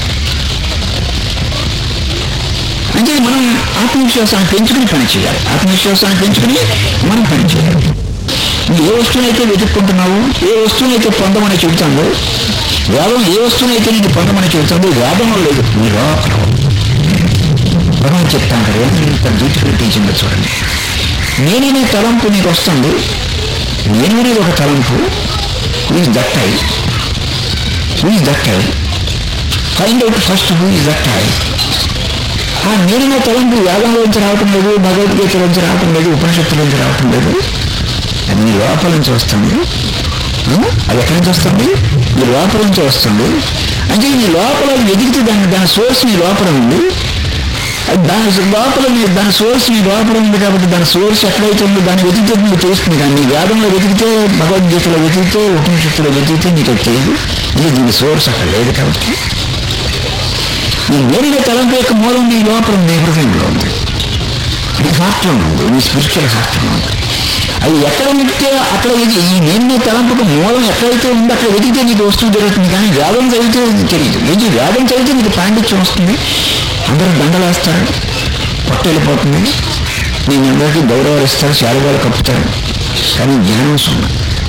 అంటే మనం ఆత్మవిశ్వాసాన్ని పెంచుకుని పని చేయాలి ఆత్మవిశ్వాసాన్ని పెంచుకుని మనం పని చేయాలి నువ్వు ఏ వస్తువునైతే వెతుక్కుంటున్నావు ఏ వస్తువునైతే పొందమని చెబుతాందో వేదం ఏ వస్తువునైతే నీకు పొందమని చెబుతాందో వేదంలో లేదు నీ లోపల ఉంది. భగవాన్ చెప్తాను కదా ఇంత బ్యూటిఫుల్ టీచింగ్ చూడండి నేననే తలంపు నీకు వస్తుంది నేను అనేది ఒక తలంపు who is that I who is that I find out first who is that I ఆ నేననే తలంపు వేదంలోంచి రావటం లేదు భగవద్గీతలోంచి రావటం లేదు ఉపనిషత్తులోంచి రావటం లేదు అది నీ లోపల నుంచి వస్తుంది ఆ? అది ఎక్కడి నుంచి వస్తుంది నీ లోపల నుంచి వస్తుంది అంటే నీ లోపల వెతికితే దాని దాని సోర్స్ నీ లోపల ఉంది అది దాని లోపల మీ దాని సోర్స్ మీ లోపల ఉంది కాబట్టి దాని సోర్స్ ఎక్కడైతే ఉందో దాన్ని వెతికితే మీకు తెలుస్తుంది కానీ నీ వేదంలో వెతికితే భగవద్గీతలో వెతికితే ఉపనిషత్తులో వెతికితే నీకు అది తెలియదు ఇది దీని సోర్స్ అక్కడ లేదు కాబట్టి ఈ నేరుగా తలంపు యొక్క మూలం నీ లోపల ఉంది హృదయంలో ఉంది నీ హార్ట్లో ఉంది నీ స్పిరిచువల్ హార్ట్లో ఉంది అది ఎక్కడ ఉంటే అక్కడ ఇది ఈ నేను తలంపుకు మూలం ఎక్కడైతే ఉందో అక్కడ వెతికితే నీకు వస్తువు జరుగుతుంది కానీ వేదం చదివితే నీకు తెలియదు ఇది వేదం చదివితే నీకు పాండిత్యం వస్తుంది అందరూ దండలేస్తారు పొట్ట వెళ్ళిపోతుంది నేను అందరికీ గౌరవాలు ఇస్తారు శాలువాలు కప్పుతారు కానీ జ్ఞానం సున్నా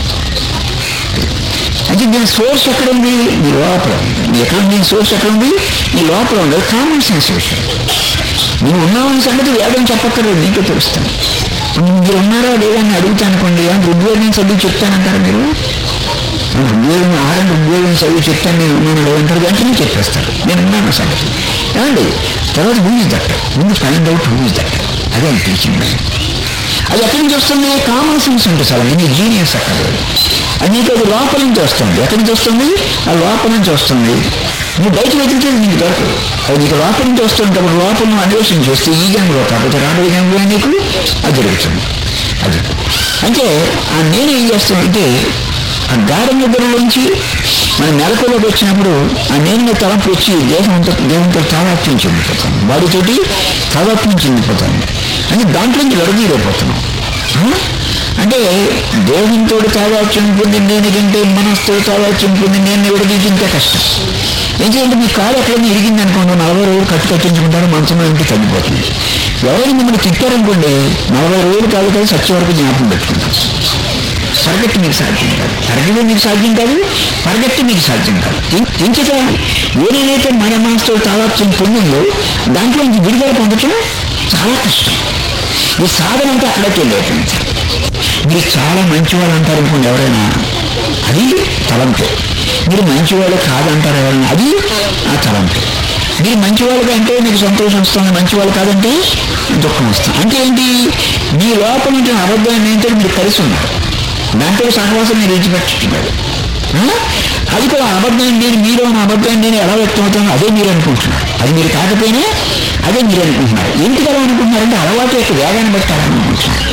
అంటే దీని సోర్స్ ఎక్కడ ఉంది నీ లోపల ఉంది ఎక్కడ దీని సోర్స్ ఎక్కడ ఉంది నీ లోపల ఉంది అది కామన్ సెన్స్ విషయం నువ్వు ఉన్నావని సంగతి వేదం చెప్పక్కర్లేదు నీకే తెలుస్తాను మీరు ఉన్నారా లేదా అని అడుగుతా అనుకోండి అని ఋగ్వేదం చదివి చెప్తానంటారు మీరు ఋగ్వేదం ఆరండి ఋగ్వేదం చదివి చెప్తాను నేను ఉన్నాను లేదంటారు వెంటనే చెప్పేస్తారు నేను ఉన్నాను సంగతి ఏమండి తర్వాత హూ ఇస్ దట్ ముందు find out who is that అదే టీచింగ్ అది ఎక్కడి నుంచి వస్తుంది కామన్ సెన్స్ ఉంటుంది చాలా నీ జీనియస్ అక్కడ అది నీకు అది లోపల నుంచి వస్తుంది ఎక్కడి నుంచి వస్తుంది ఆ లోపల నుంచి వస్తుంది నువ్వు బయట వెతికితే నీకు దొరకదు అది నీకు లోపల నుంచి వస్తుంది కాబట్టి లోపల నువ్వు అన్వేషణ చేస్తే ఈ గంగలో కాకపోతే రాబోయే గంగలో నీకు అది జరుగుతుంది అది అంటే ఆ నేను ఏం చేస్తానంటే ఆ గాఢ నిద్రలోంచి మన మెలకులోకి వచ్చినప్పుడు ఆ నేను తలంపు వచ్చి దేహం అంతా దేహంతో తాదాత్మ్యం చెందిపోతాను వాడితోటి తాదాత్మ్యం చెందిపోతాను అని దాంట్లోంచి విడదీరైపోతున్నాం ఆ? అంటే దేహంతో తాదాత్మ్యం పొంది నేను కంటే మనస్తో తాదాత్మ్యం పొంది నేను విడదీసి ఇంకా కష్టం ఏంటంటే మీ కాలు ఎక్కడైనా ఇరిగింది అనుకోండి నలభై రోజులు కట్టు కట్టించుకుంటారు మంచంలో ఇంటికి తగ్గిపోతుంది ఎవరైనా మిమ్మల్ని తిట్టారనుకోండి నలభై రోజులు కాదు కదా సత్య వరకు జ్ఞాపకం పెట్టుకుంటారు పరిగెత్తి మీకు సాధ్యం కాదు పరిగెత్తి మీకు సాధ్యం కాదు పరిగెత్తి మీకు సాధ్యం కాదు ఇంకట ఏదైతే మన మనసుతో తాదాత్యం పొందిందో దాంట్లో నుంచి విడుదల పొందటం చాలా కష్టం ఈ సాధన అంతా అక్కడికి లేకుండా మీరు చాలా మంచివాళ్ళు అంటారు అనుకోండి ఎవరైనా అది తలంపే మీరు మంచివాళ్ళు కాదంటారు ఎవరైనా అది ఆ తలంపే మీరు మంచివాళ్ళుగా అంటే మీకు సంతోషం వస్తుంది మంచివాళ్ళు కాదంటే దుఃఖం వస్తుంది అంటే ఏంటి మీ లోపల నుంచి అబద్ధాన్ని ఏంటంటే మీరు కలిసి ఉన్నారు దాంట్లో సహవాసం మీరు విడిచిపెట్టుతున్నారు ఆ? అది కూడా అబద్ధం నేను మీలో ఉన్న అబద్ధం నేను ఎలా వ్యక్తం అవుతానో అదే మీరు అనుకుంటున్నారు అది మీరు కాకపోయినా అదే మీరు అనుకుంటున్నారు ఎందుకు అలా అనుకుంటున్నారంటే అలవాటు యొక్క వేగాన్ని బట్టి అలా అనుకుంటున్నారు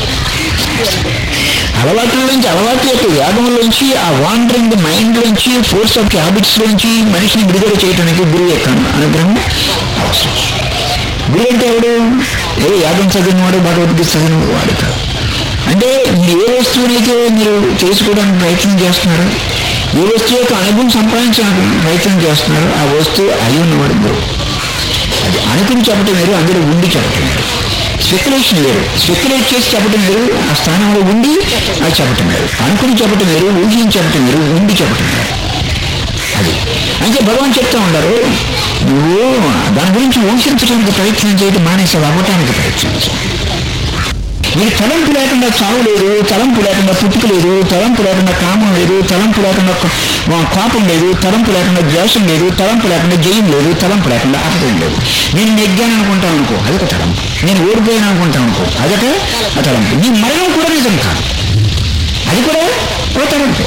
అలవాట్ల నుంచి అలవాటు యొక్క వేగంలోంచి ఆ వాండరింగ్ మైండ్ నుంచి ఫోర్స్ ఆఫ్ హ్యాబిట్స్ నుంచి మనిషిని విడుదల చేయడానికి గురువు యొక్క అనుగ్రహం అవసరం గురువు అంటే ఎవడు ఏ యాగం చదివిన వాడు భగవద్గీత చదివిన వాడు కాదు అంటే మీరు ఏ వస్తువునైతే మీరు చేసుకోవడానికి ప్రయత్నం చేస్తున్నారు ఏ వస్తువు యొక్క అనుభవం సంపాదించడానికి ప్రయత్నం చేస్తున్నారు ఆ వస్తువు అయి ఉన్నవాడు గురువు అది అనుకుని చెప్పటం వేరు అందులో ఉండి చెప్పటం వేరు స్పెక్యులేషన్ వేరు స్పెక్యులేట్ చేసి చెప్పటం వేరు ఆ స్థానంలో ఉండి అది చెప్పటం వేరు అనుకుని చెప్పటం వేరు ఊహించి చెప్పటం వేరు ఉండి చెప్పటం వేరు అది అంటే భగవాన్ చెప్తా ఉంటారు నువ్వు దాని గురించి ఊహించడానికి ప్రయత్నం చేయడం మానేసావు అవ్వటానికి ప్రయత్నించు నీకు తలంపు లేకుండా చావు లేదు తలంపు లేకుండా పుట్టుక లేదు తలంపు లేకుండా కామం లేదు తలంపు లేకుండా కో- ఆ, కోపం లేదు తలంపు లేకుండా ద్వేషం లేదు తలంపు లేకుండా జయం లేదు తలంపు లేకుండా అపదం లేదు నేను నెగ్గాను అనుకుంటాను అనుకో అదొక తలంపు నేను ఓడిపోయాను అనుకుంటాను అనుకో అదొక ఆ తలంపు నీ మరణం కూడా నిజం కాదు అది కూడా ఓ తలంపే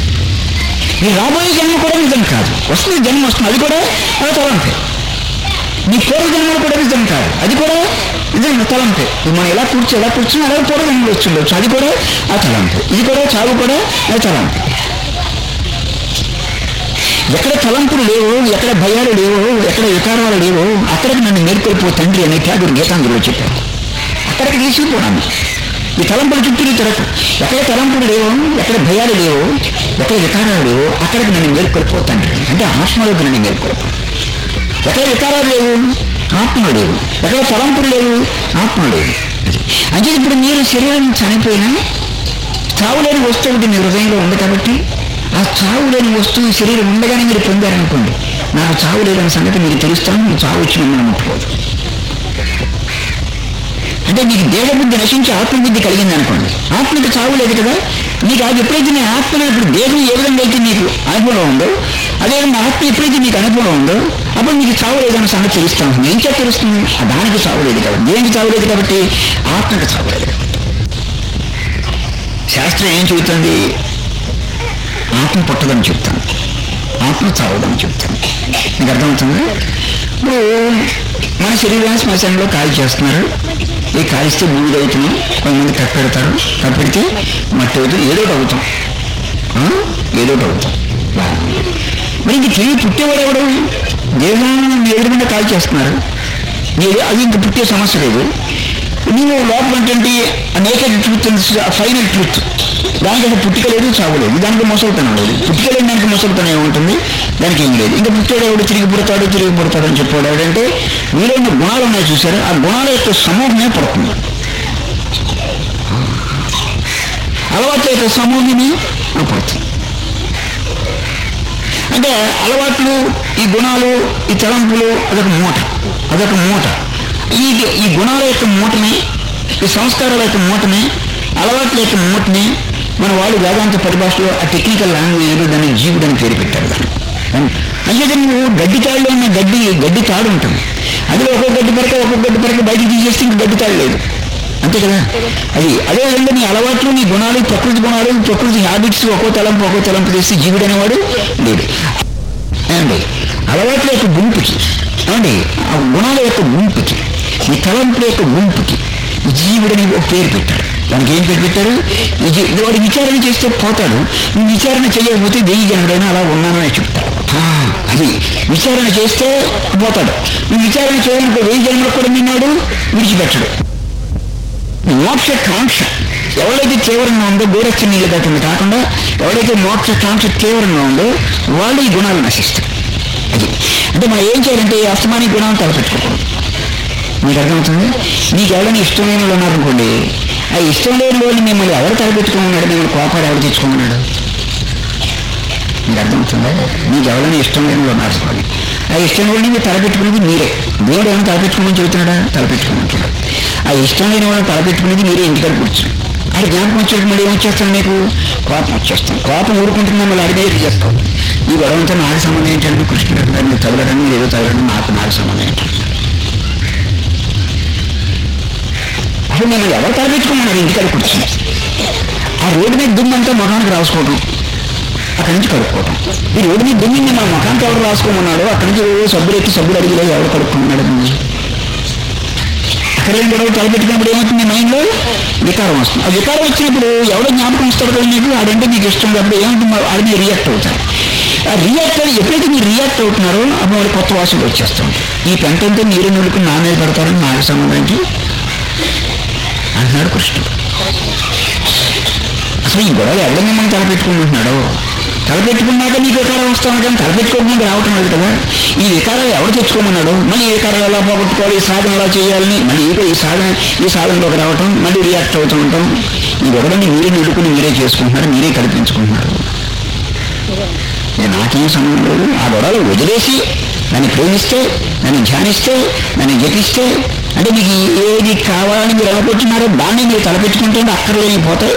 నీ రాబోయే జన్మ కూడా నిజం కాదు వస్తుంది జన్మ వస్తుంది అది కూడా ఓ తలంపే నీ పూర్వజన్మలు కూడా నిజం కాదు అది కూడా నిజం తలంపే ఇప్పుడు మనం ఎలా కూర్చో ఎలా కూర్చుని అలా పూర్వజన్మలు వచ్చిండొచ్చు అది కూడా ఆ తలంపే ఇది కూడా చావు కూడా ఆ తలంపే ఎక్కడ తలంపులు లేవు ఎక్కడ భయాలు లేవు ఎక్కడ వికారాలు లేవు అక్కడికి నన్ను మేల్కొల్పో తండ్రి అనే త్యాగుడు గీతాంధ్రులో చెప్పాడు అక్కడికి తీసుకుపోనాను ఈ తలంపుల చుట్టూ తిరగదు ఎక్కడ తలంపులు లేవు ఎక్కడ భయాలు లేవు ఎక్కడ వికారాలు లేవు అక్కడికి నన్ను మేల్కొల్పో తండ్రి అంటే ఆత్మలోకి నన్ను మేల్కొల్పో ఎక్కడ వికారాలు లేవు ఆత్మ లేవు ఎక్కడ తలంపులు లేవు ఆత్మ లేవు అంటే ఇప్పుడు మీరు శరీరం చనిపోయినా చావు లేని వస్తువు ఒకటి మీ హృదయంలో ఉంది కాబట్టి ఆ చావు లేని వస్తువు శరీరం ఉండగానే మీరు పొందారనుకోండి నాకు చావు లేదని సంగతి మీకు తెలుస్తాను మీకు చావు వచ్చి మిమ్మల్ని ముట్టుకోదు అంటే మీకు దేహబుద్ధి నశించి ఆత్మబుద్ధి కలిగింది అనుకోండి ఆత్మకి చావు లేదు కదా మీకు అది ఎప్పుడైతే నేను ఆత్మ ఇప్పుడు దేహం ఏ విధంగా అయితే మీకు అనుభవం ఉందో అదేవిధంగా ఆత్మ ఎప్పుడైతే మీకు అనుభవం ఉందో అప్పుడు మీకు చావు లేదన్న సంగతి తెలుస్తూ ఉంటుంది ఏం చేత తెలుస్తుంది ఆ దానికి చావు లేదు కాబట్టి దేనికి చావు లేదు కాబట్టి ఆత్మకి చావు లేదు శాస్త్రం ఏం చెబుతుంది ఆత్మ పుట్టదని చెప్తాను ఆత్మ చావదని చెప్తాను మీకు అర్థమవుతుంది ఇప్పుడు మన శరీరాన్ని శ్మశానంలో కాల్ చేస్తున్నారు ఈ కాలిస్తే బూడిద అవుతున్నాం కొంతమంది కప్పెడతారు కప్పెడితే మట్టి అవుతుంది ఏదో ఒకటి అవుతాం ఆ? ఏదో ఒకటి అవుతాం బాగుంది. మరి ఇంక తిరిగి పుట్టేవాడు ఎవడు దేహాన్ని మీ ఎదురుకుండా కాల్ చేస్తున్నారు మీరు అది ఇంక పుట్టే సమస్య లేదు నీవు లోపల ఏంటంటే నేకెడ్ ట్రూత్ ఫైనల్ ట్రూత్ దానికి అసలు పుట్టుక లేదు చావు లేదు దానికి మొసలుతనం లేదు పుట్టుక లేని దానికి మొసలుతనం ఏముంటుంది దానికి ఏం లేదు ఇంకా పుట్టాడు ఎవడు తిరిగి పుడతాడు తిరిగి పుడతాడు అని చెప్పాడు ఎవడంటే మీలో ఉన్న గుణాలు ఉన్నాయి చూసారు ఆ గుణాల యొక్క సమూహమే పుడుతుంది అలవాట్ల యొక్క సమూహమే పుడుతుంది అంటే అలవాట్లు ఈ గుణాలు ఈ తలంపులు అదొక మూట అదొక మూట ఈ ఈ గుణాల యొక్క మూటని ఈ సంస్కారాల యొక్క మూటని అలవాట్ల యొక్క మూటని మన వాళ్ళు వేదాంత పరిభాషలో ఆ టెక్నికల్ లాంగ్వేజ్ దాన్ని జీవుడు అని పేరు పెట్టారు దాన్ని అంటే నువ్వు గడ్డి తాడులో ఉన్న గడ్డి గడ్డి తాడు ఉంటుంది అందులో ఒక్కొక్క గడ్డి పరక ఒక్కొక్క గడ్డి పరక బయటికి తీసేస్తే ఇంక గడ్డి తాడు లేదు అంతే కదా అది అదేవిధంగా నీ అలవాట్లు నీ గుణాలు ప్రకృతి గుణాలు ప్రకృతి హ్యాబిట్స్ ఒక్కో తలంపు ఒక్కో తలంపు చేసి జీవుడు అనేవాడు లేడు ఏమండి అలవాట్ల యొక్క గుంపుకి ఏమండి ఆ గుణాల యొక్క గుంపుకి ఈ తలంపుల యొక్క గుంపుకి జీవుడని ఒక పేరు పెట్టాడు దానికి ఏం పేరు పెట్టారు ఈ జీ- వాడు విచారణ చేస్తే పోతాడు ఈ విచారణ చేయకపోతే వెయ్యి జనుడైనా అలా ఉన్నానని చెప్తాడు ఆ, అది విచారణ చేస్తే పోతాడు ఈ విచారణ చేయడానికి వెయ్యి జన్మలకు కూడా నిన్నాడు విడిచిపెట్టడు మోక్ష కాంక్ష ఎవరైతే తీవ్రంగా ఉందో గోరచ్చ నీళ్ళు దాటింది కాకుండా ఎవరైతే మోక్ష కాంక్ష తీవ్రంగా ఉందో వాళ్ళు ఈ గుణాలు నశిస్తారు అది అంటే మనం ఏం చేయాలంటే ఈ అస్తమాని గుణాలను తలపెట్టుకోకూడదు మీకు అర్థమవుతుంది మీకు ఎవరైనా ఇష్టం లేని వాళ్ళు ఉన్నారనుకోండి ఆ ఇష్టం లేని వాళ్ళు మిమ్మల్ని ఎవరు తలపెట్టుకోమన్నాడు మిమ్మల్ని కోపాడు ఎవరు తెచ్చుకోమన్నాడు మీకు అర్థమవుతుందా మీకు ఎవరైనా ఇష్టం లేని వాళ్ళు ఉన్నారనుకోండి ఆ ఇష్టం లేని మీరు తలపెట్టుకునేది మీరే దేవుడు ఏమైనా తలపెట్టుకోమని చెబుతున్నాడా తలపెట్టుకోమంటున్నాడు ఆ ఇష్టం లేని వాళ్ళని తలపెట్టుకునేది మీరే ఇంటికాడ కూర్చుని అది జ్ఞాపకం వచ్చేది మళ్ళీ ఏమొచ్చేస్తాను నీకు కోపం వచ్చేస్తాం కోపం ఊరుకుంటున్నా మళ్ళీ అడిగే చేస్తాం ఈ గొడవంతా నాకు సంబంధం ఏంటంటే కృష్ణుడు అంటారు, మీరు తగలడం మీరు ఏదో తగలడం నాకు నాకు సంబంధం ఏంటి అసలు నేను ఎవరు తలపెట్టుకున్నాను ఇంటికాడ కూర్చుని ఆ రోడ్డు మీద దుమ్మంతా మొఖానికి రాసుకోవడం అక్కడి నుంచి కడుక్కోవటం ఈ రోడ్డు మీద దుమ్మింది మన ముఖానికి ఎవరు రాసుకోమన్నాడు అక్కడి నుంచి ఓ సబ్బులు ఎత్తి సబ్బులు అడిగి లేదు ఎవరు కడుక్కున్నాడు అని. అక్కడ ఏం గొడవ తలపెట్టుకున్నప్పుడు ఏమవుతుంది మైండ్లో వికారం వస్తుంది ఆ వికారం వచ్చినప్పుడు ఎవడో జ్ఞాపకం వస్తాడు కదా నీకు ఆడంటే నీకు ఇష్టం కాబట్టి ఏమంటుంది ఆడ మీరు రియాక్ట్ అవుతారు ఆ రియాక్ట్ అయ్యి ఎప్పుడైతే మీరు రియాక్ట్ అవుతున్నారో అప్పుడు వాడు కొత్త వాసనలు వచ్చేస్తూ ఉంటాయి ఈ పెంటంతో నీరు నుడుకుని నా మీద పడతారని నాకు సంబంధించి అంటున్నాడు కృష్ణుడు అసలు ఈ గొడవ ఎవడ మిమ్మల్ని తలపెట్టుకుంటున్నాడు తలపెట్టుకున్నాక నీకు వికారం వస్తాను కానీ తలపెట్టుకోకుండా రావటం లేదు కదా ఈ వికారం ఎవరు తెచ్చుకోమన్నాడు మళ్ళీ ఈ వికారం ఎలా పోగొట్టుకోవాలి ఈ సాధన ఎలా చేయాలని మళ్ళీ ఈ ఈ సాధన ఈ సాధనలోకి రావటం మళ్ళీ రియాక్ట్ అవుతూ ఉంటాం ఈ గొడవని మీరే నిలుపుకుని మీరే చేసుకుంటున్నారు మీరే కల్పించుకుంటున్నారు ఇది నాకేం సంబంధం లేదు ఆ గొడవలు వదిలేసి దాన్ని ప్రేమిస్తే దాన్ని ధ్యానిస్తే దాన్ని జపిస్తే అంటే మీకు ఏది కావాలని మీరు అనుకుంటున్నారో దాన్ని మీరు తలపెట్టుకుంటే అక్కర్లేని పోతాయి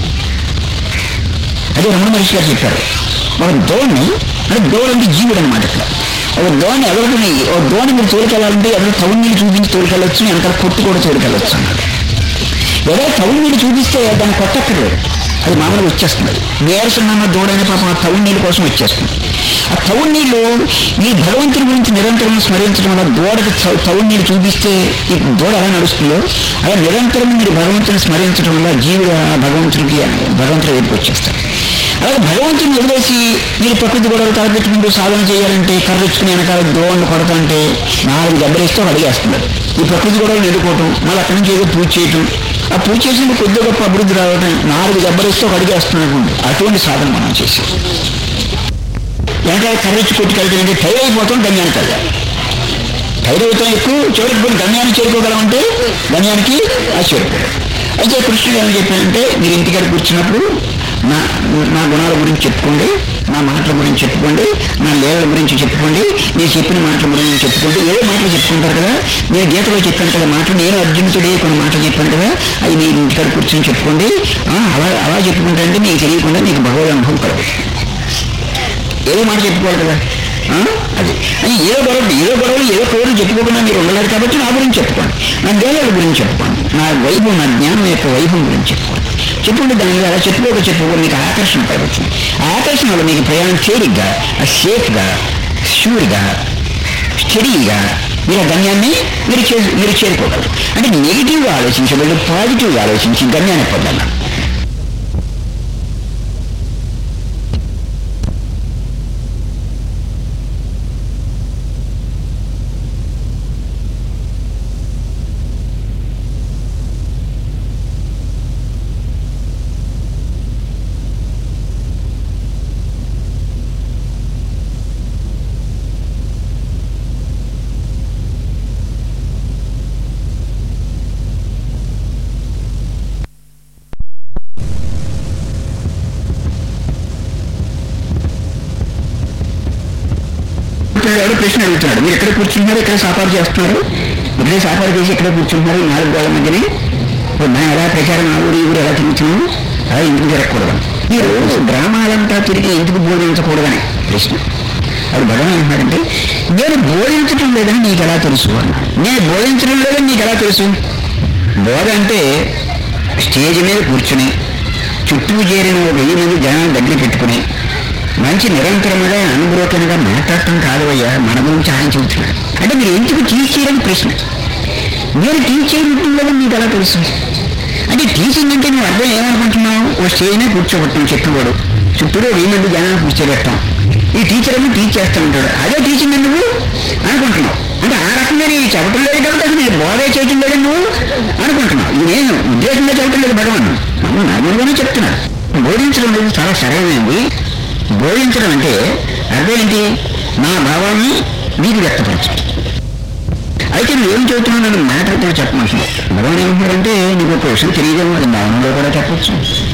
అదే రమణ మహర్షి గారు చెప్పారు ఒక దోణి అంటే దోడు అంటే జీవుడు అనమాట ఇక్కడ ఒక దోణి ఎవరికి ఒక దోణి మీరు తోలికెళ్ళాలంటే ఎవరు టౌన్ నీళ్ళు చూపించి తోలికెళ్ళొచ్చు వెనకాల కొట్టు కూడా తోలికెళ్ళొచ్చు అన్నాడు ఏదో టౌన్ నీళ్ళు చూపిస్తే దాన్ని కొట్టక్కర్లేదు అది మామూలుగా వచ్చేస్తుంది నీరసన్న దూడైన పాపం ఆ టౌన్ నీళ్ళ కోసం వచ్చేస్తుంది ఆ టౌన్ నీళ్ళు ఈ భగవంతుని గురించి నిరంతరం స్మరించడం వల్ల దూడకి టౌన్ నీళ్ళు చూపిస్తే ఈ దూడ ఎలా నడుస్తుందో అలా నిరంతరం మీరు భగవంతుని స్మరించడం వల్ల జీవుడు ఆ భగవంతుడికి భగవంతుడి వైపుకి వచ్చేస్తాడు అలాగే భగవంతుని వదిలేసి మీరు ప్రకృతి గొడవలు తలపెట్టుకుంటూ సాధన చేయాలంటే కర్రెచ్చుకుని వెనకాల దోవలను కొడతాంటే నాలుగు దెబ్బలేస్తే అడిగేస్తున్నాడు ఈ ప్రకృతి గొడవలు ఎదుర్కోవటం మళ్ళీ అక్కడి నుంచి ఏదో పూజ చేయటం ఆ పూజ చేసినప్పుడు కొద్ది గొప్ప అభివృద్ధి రావడం నాలుగు దెబ్బలేస్తే ఒక అడిగేస్తున్నాడు అటువంటి సాధన మనం చేసాం వెనకాల కర్రెచ్చి కొట్టుకెళ్తానంటే టైర్ అయిపోతాం గమ్యానికి వెళ్ళాలి టైర్ అవుతాం ఎక్కువ చివరికి పోయి గమ్యానికి చేరుకోగలమంటే గమ్యానికి ఆ చేరుకోవాలి అయితే కృష్ణుడు ఏమని చెప్పానంటే మీరు ఇంటికాడ కూర్చున్నప్పుడు నా నా గుణాల గురించి చెప్పుకోండి నా మాటల గురించి చెప్పుకోండి నా లీలల గురించి చెప్పుకోండి నేను చెప్పిన మాటల గురించి చెప్పుకోండి ఏదో మాటలు చెప్పుకుంటారు కదా నేను గీతలో చెప్పాను కదా మాటలు నేను అర్జునుతుడే కొన్ని మాటలు చెప్పాను కదా అవి మీరు ఇంటికాడ కూర్చొని చెప్పుకోండి ఆ, అలా అలా చెప్పుకుంటే అంటే నీకు తెలియకుండా నీకు భగవద్ అనుభవం కలుగుతుంది ఏదో మాట చెప్పుకోవాలి కదా ఆ? అది అని ఏదో గొడవలు ఏదో గొడవలు ఏదో కోరికలు చెప్పుకోకుండా మీరు ఉండలేరు కాబట్టి నా గురించి చెప్పుకోండి నా దేవాల గురించి చెప్పుకోండి నా వైభవం నా జ్ఞానం యొక్క వైభవం గురించి చెప్పుకోండి చెప్పుకుంటే దాని మీద అలా చెప్పుకోక చెప్పుకో మీకు ఆకర్షణ కలుగుతుంది ఆ ఆకర్షణ వల్ల మీకు ప్రయాణం తేలిగ్గా ఆ సేఫ్గా షూర్గా స్టడీగా మీరు ఆ గమ్యాన్ని మీరు చే మీరు చేరుకోగలరు అంటే నెగిటివ్గా ఆలోచించబడి పాజిటివ్గా ఆలోచించి గమ్యాన్ని పొందన్నారు ఇప్పుడు ఎవడో ప్రశ్న అడుగుతున్నాడు మీరు ఎక్కడ కూర్చుంటున్నారు ఎక్కడ సాపాటు చేస్తున్నారు ఇక్కడే సాపాటు చేసి ఎక్కడ కూర్చుంటున్నారు ఈ నాలుగు గోళ్ళ మధ్యనే ఇప్పుడు మనం ఎలా ప్రచారం ఆ ఊరు ఈ ఊరు ఎలా తిరుగుతున్నాము అలా ఎందుకు జరగకూడదు ఈ రోజు గ్రామాలంతా తిరిగి ఎందుకు బోధించకూడదని ప్రశ్న అది భగవాన్ ఏమంటాడంటే నేను బోధించడం లేదని నీకు ఎలా తెలుసు అన్నాడు నేను బోధించడం లేదని నీకు ఎలా తెలుసు బోధ అంటే స్టేజ్ మీద కూర్చుని చుట్టూ చేరిన ఒక వెయ్యి మంది జనాలు దగ్గర పెట్టుకుని మంచి నిరంతరముగా అనుగ్రోహంగా మాట్లాడటం కాదు అయ్యా మన గురించి ఆయన చెబుతున్నాడు అంటే మీరు ఎందుకు టీచ్ చేయడానికి ప్రశ్న నేను టీచ్ చేయడం మీకు ఎలా తెలుసు అంటే టీచింగ్ అంటే నువ్వు అర్థం ఏమనుకుంటున్నావు ఓ స్టేజ్నే కూర్చోబెట్టడం చెట్టుకోడు చుట్టూరు వెయ్యి మంది జనాలు కూర్చోబెట్టాం ఈ టీచర్ ఏమో టీచ్ చేస్తూ ఉంటాడు అదే టీచింగ్ అని నువ్వు అనుకుంటున్నావు అంటే ఆ రకంగా నేను చెప్పడం లేదు కాబట్టి అసలు నేను బోధే చేయటం లేదని నువ్వు అనుకుంటున్నావు ఇది నేను ఉద్దేశంగా చెప్పడం లేదు భగవాన్ మనం నార్మల్గానే చెప్తున్నాడు బోధించడం అనేది చాలా సరైనది బోధించడం అంటే అర్థం ఏంటి నా భావాన్ని మీకు వ్యక్తపరచడం అయితే నువ్వు ఏం చెబుతున్నావు నన్ను మాటలతో చెప్పమంటున్నావు భగవాన్ ఏమంటారంటే నీకు ఒక విషయం తెలియదేమో అది మౌనంలో కూడా చెప్పచ్చు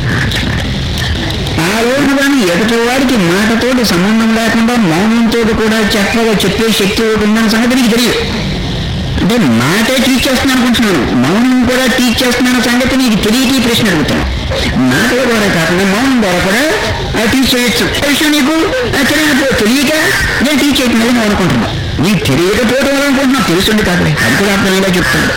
ఆ రోజు కానీ ఎదుటి వాడికి మాటతోటి సంబంధం లేకుండా మౌనంతో కూడా చెప్పగా చెప్పే శక్తి ఒకటి ఉందన్న సంగతి నీకు తెలియదు అంటే మాటే టీచ్ చేస్తున్నాను అనుకుంటున్నాను మౌనం కూడా టీచ్ చేస్తున్నాను సంగతి నీకు తెలియక ఈ ప్రశ్న అడుగుతాను మాటల ద్వారా కాకుండా మౌనం ద్వారా కూడా టీచ్ చేయొచ్చు ఆ విషయం నీకు ఆ, తెలియకపో తెలియక నేను టీచ్ చేయటం లేదు నువ్వు అనుకుంటున్నావు నీకు తెలియకపోవడం వల్ల అనుకుంటున్నావు తెలుసుండి కాదు అది కూడా అర్థమయ్యేలా చెప్తాడు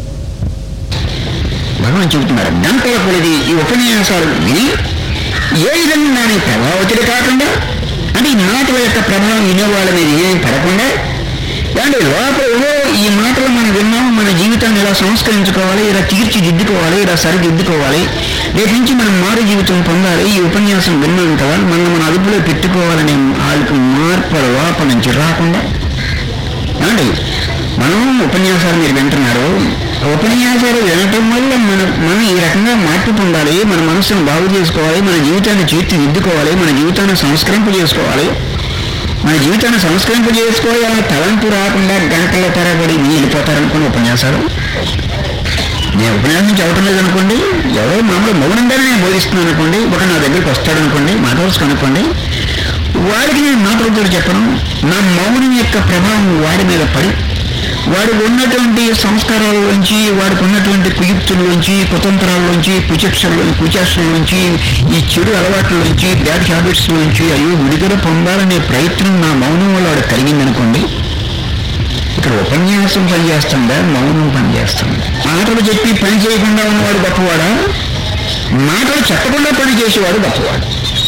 భగవాన్ చెబుతున్నారు గంటల కొలిది ఈ ఉపన్యాసాలు విని ఏ విధంగా దాని ప్రభావితుడు కాకుండా అంటే ఈ మాటల యొక్క ప్రభావం వినేవాళ్ళ మీద ఏం పడకుండా అంటే లోపల ఏదో ఈ మాటలు మనం విన్నాము మన జీవితాన్ని ఇలా సంస్కరించుకోవాలి ఇలా తీర్చిదిద్దుకోవాలి ఇలా సరిదిద్దుకోవాలి రేపు నుంచి మనం మారు జీవితం పొందాలి ఈ ఉపన్యాసం విన్నాం కదా మనం మన అదుపులో పెట్టుకోవాలనే వాళ్ళకి మార్పు లోపల నుంచి రాకుండా ఏమండి మనం ఉపన్యాసాలు మీరు వింటున్నారు ఉపన్యాసాలు వినటం వల్ల మన మనం ఈ రకంగా మార్పు పొందాలి మన మనసును బాగు చేసుకోవాలి మన జీవితాన్ని తీర్చిదిద్దుకోవాలి మన జీవితాన్ని సంస్కరింప చేసుకోవాలి మన జీవితాన్ని సంస్కరింప చేసుకోవాలి అనే తలంపు రాకుండా గంటల తరబడి వెళ్ళిపోతారనుకున్న ఉపన్యాసాలు నేను ఉపన్యాసం చెప్పడం లేదనుకోండి ఎవరో మామూలు మౌనంగానే నేను బోధిస్తున్నాను అనుకోండి ఒక నా దగ్గరికి వస్తాడు అనుకోండి మాట్లాడుకు అనుకోండి వాడికి నేను మాటలతో చెప్పను నా మౌనం యొక్క ప్రభావం వాడి మీద పడి వాడికి ఉన్నటువంటి సంస్కారాల్లోంచి వాడికి ఉన్నటువంటి కుయుక్తుల్లోంచి కుతంత్రాల్లోంచి కుచక్షల కుచాక్షల్లోంచి ఈ చెడు అలవాట్లలోంచి బ్యాడ్ హ్యాబిట్స్ నుంచి అయ్యో విడుదల పొందాలనే ప్రయత్నం నా మౌనం వల్ల వాడు కలిగిందనుకోండి ఇక్కడ ఉపన్యాసం పనిచేస్తుందా మౌనం పనిచేస్తుంది మాటలు చెప్పి పని చేయకుండా ఉన్నవాడు గొప్పవాడా మాటలు చెప్పకుండా పని చేసేవాడు గొప్పవాడు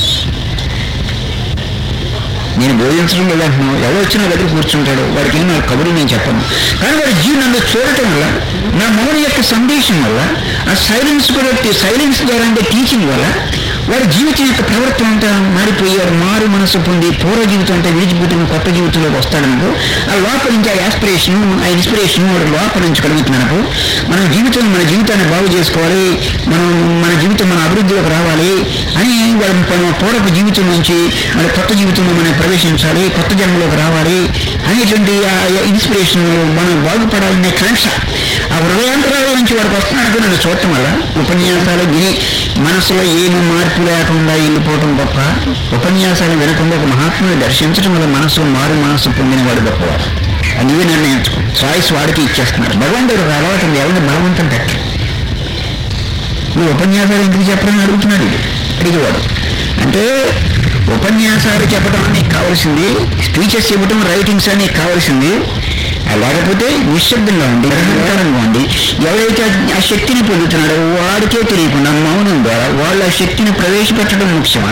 నేను బోధించడం లేదంటున్నాను ఎవరు వచ్చినా దగ్గర కూర్చుంటాడు వాడికి ఏం నా కబురు నేను చెప్పను కానీ వాడి జీవి నన్ను చూడటం వల్ల నా మౌని యొక్క సందేశం వల్ల ఆ సైలెన్స్ కూడా సైలెన్స్ ద్వారా అంటే టీచింగ్ వల్ల వాడి జీవితం యొక్క ప్రవర్తన అంతా మారిపోయి వాడు మారు మనసు పొంది పూర్వ జీవితం అంటే విడిచిపెట్టిన కొత్త జీవితంలోకి వస్తాడనుకో ఆ లోపల నుంచి ఆ యాస్పిరేషన్ ఆ ఇన్స్పిరేషన్ వాడు లోపల నుంచి కలుగుతున్నప్పుడు మన జీవితం మన జీవితాన్ని బాగు చేసుకోవాలి మనం మన జీవితం మన అభివృద్ధిలోకి రావాలి అని వాడు మన పూర్వపు జీవితం నుంచి మన కొత్త జీవితంలో మనం ప్రవేశించాలి కొత్త జన్మలోకి రావాలి అనేటువంటి ఆ ఇన్స్పిరేషన్ మనం బాగుపడాలనే కాంక్ష ఆ హృదయాంతరాల నుంచి వాడికి వస్తున్నాడు నన్ను చూడటం వల్ల ఉపన్యాసాలు విని మనసులో ఏమి మార్పు లేకుండా వెళ్ళిపోవటం గొప్ప ఉపన్యాసాలు వినకుండా ఒక మహాత్ముని దర్శించడం వల్ల మనసు మారు మనసు పొందినవాడు గొప్పవాడు అది నీవే నిర్ణయించుకో చాయిస్ వాడికి ఇచ్చేస్తున్నారు భగవంతుడు ఒక అలవాటు ఉంది ఎవరిని బలవంతం పెట్టరు నువ్వు ఉపన్యాసాలు ఎందుకు చెప్పడం అడుగుతున్నాడు ఇది అడిగేవాడు అంటే ఉపన్యాసాలు చెప్పడం నీకు కావాల్సింది స్పీచెస్ చెప్పడం రైటింగ్స్ అని నీకు కావాల్సింది ఆ లేకపోతే నిశ్శబ్దంగా ఉండి నిరంతరంగా ఉండి ఎవరైతే ఆ- ఆ శక్తిని పొందుతున్నాడో వాడికే తెలియకుండా మౌనం ద్వారా వాళ్ళు ఆ శక్తిని ప్రవేశపెట్టడం ముఖ్యమా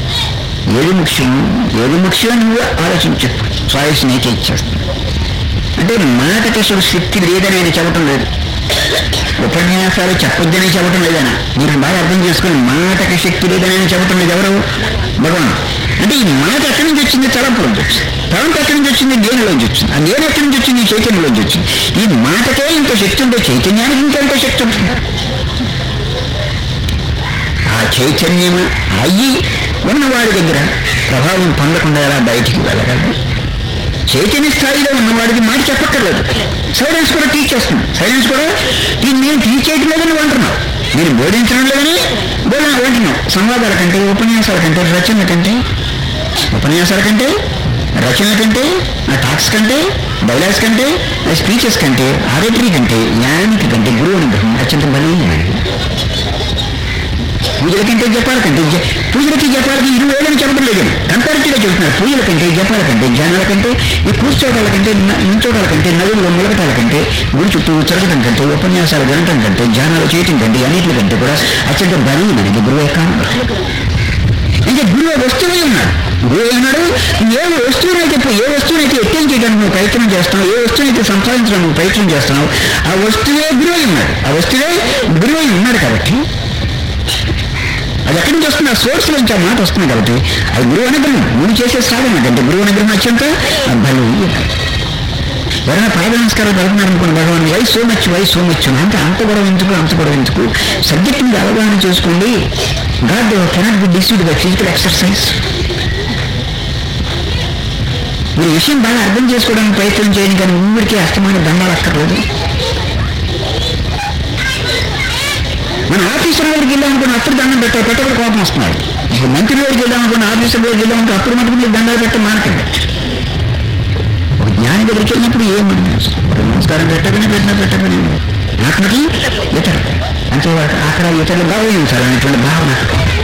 ఏది ముఖ్యం ఏది ముఖ్యం నువ్వు ఆలోచించు చాయిస్ నీకే ఇచ్చేస్తాను అంటే మాటకి అసలు శక్తి లేదని ఆయన చెప్పటం లేదు ఉపన్యాసాలు చెప్పొద్దని చెప్పటం లేదనా మీరు బాగా అర్థం చేసుకుని మాటకి శక్తి లేదని ఆయన చెప్పటం లేదు ఎవరు భగవాన్ అంటే ఈ మాట ఎక్కడి నుంచి వచ్చింది తలంపులోంచి వచ్చింది తలంపు ఎక్కడి నుంచి వచ్చింది దేనిలోంచి వచ్చింది ఆ నేను ఎక్కడి నుంచి వచ్చింది చైతన్యంలోంచి వచ్చింది ఈ మాటకే ఇంత శక్తి ఉంటే చైతన్యానికి ఇంకెంత శక్తి ఉంటుంది ఆ చైతన్యం అయ్యి ఉన్నవాడి దగ్గర ప్రభావం పొందకుండా ఎలా బయటికి వెళ్ళగలరు చైతన్య స్థాయిలో ఉన్నవాడికి మాట చెప్పక్కర్లేదు సైలెన్స్ కూడా టీచ్ చేస్తున్నాం సైలెన్స్ కూడా దీన్ని నేను టీచ్ చేయటం లేదని అంటున్నావు నేను బోధించడం లేదని బోధన అంటున్నావు సంవాదాల కంటే ఉపన్యాసాల కంటే రచనల కంటే ఉపన్యాసాల కంటే రచన కంటే ఆ టాక్స్ కంటే డైలాగ్స్ కంటే ఆ స్పీచెస్ కంటే ఆరేటరీ కంటే జ్ఞానికి కంటే గురువు అనుగ్రహం అత్యంత బలీయమైనది పూజల కంటే జపాల కంటే జ- పూజలకి జపాలకి ఇరవై వేలని చెప్పడం లేదు కంపారిటివ్గా చెబుతున్నారు పూజల కంటే జపాల కంటే ధ్యానాల కంటే ఈ కూర్చోటాల కంటే న- నించోటాల కంటే నదుల్లో ములగటాల కంటే గుడి చుట్టూ తిరగటం కంటే ఉపన్యాసాలు వినటం కంటే ధ్యానాలు చేయటం కంటే అన్నిటి కంటే కూడా అత్యంత బలీయమైనది గురువు యొక్క అనుగ్రహం. ఇంకా గురువు వస్తువే ఉన్నాడు గురువు ఉన్నాడు ఏ వస్తువునైతే ఏ వస్తువునైతే ఎట్టేం చేయడానికి నువ్వు ప్రయత్నం చేస్తున్నావు ఏ వస్తువునైతే సంపాదించడానికి నువ్వు ప్రయత్నం చేస్తున్నావు ఆ వస్తువే గురువు అయి ఉన్నాడు ఆ వస్తువే గురువు అయి ఉన్నాడు కాబట్టి అది ఎక్కడి నుంచి వస్తుంది ఆ సోర్స్ నుంచి ఆ మాట వస్తుంది కాబట్టి అది గురువు అనుగ్రహం నువ్వు చేసే సాధన అంటే గురువు అనుగ్రహం అత్యంత బలు ఎవరైనా పాద నమస్కారం పెడుతున్నారనుకోండి Bhagavan why so much why so much అంటే అంత గొడవ ఎందుకు అంత గొడవ ఎందుకు సబ్జెక్ట్ మీద అవగాహన చేసుకోండి God cannot be decide by physical exercise మీరు ఈ విషయం బాగా అర్థం చేసుకోవడానికి ప్రయత్నం చేయండి కానీ ఊరికి అస్తమైన దండాలు అక్కర్లేదు మన ఆఫీసర్ దగ్గరికి వెళ్ళామనుకున్న అప్పుడు దండం పెట్టారు పెట్టకుండా కోపం వస్తున్నాడు ఇప్పుడు మంత్రి దగ్గరికి వెళ్ళామనుకున్న ఆఫీసర్ దగ్గరికి వెళ్ళామనుకో అప్పుడు మటుకు మీరు దండాలు పెట్టడం మానకండి ఒక జ్ఞాని దగ్గరికి వెళ్ళినప్పుడు ఏమన్నా నమస్కారం పెట్టకనే పెట్టినా పెట్టకనే ఆత్మకి ఇతర అంటే వాడు అక్కడ ఇతరులు భావించాలి అనేటువంటి భావన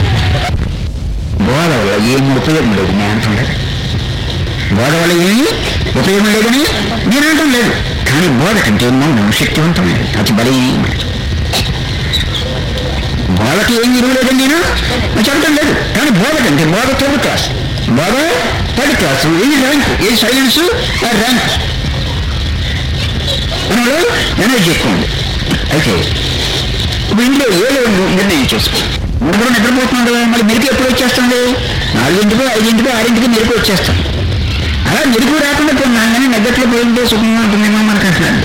బోధ వల్ల ఏం ఉపయోగం లేదు నేను అంటుండదు బోధ వల్ల ఏమి ఉపయోగం లేదని నేను అంటం లేదు కానీ బోధ కంటే మౌనం శక్తివంతమైనది అతి బలీయమైనది బోధకి ఏం విలువ లేదండి నేను నేను చెప్పడం లేదు కానీ బోధ కంటే బోధ థర్డ్ క్లాస్ బోధ థర్డ్ క్లాస్ ఏది ర్యాంక్ ఏది సైలెన్స్ ర్యాంక్ మనలో ఎనర్జీ ఎక్కువ ఉంది అయితే ఇప్పుడు ఇంట్లో ఏదో నిర్ణయం చేసుకో మూడు నిద్రపోతున్నాడు మళ్ళీ మెరుపు ఎప్పుడు వచ్చేస్తుంది నాలుగింటికో ఐదింటికో ఆరింటికి మెరుపు వచ్చేస్తాం అలా మెరుపు రాకుండా కొన్ని నాలుగు నిద్రలో పోయింటే సుఖంగా ఉంటుందేమో మనకు అంటున్నాడు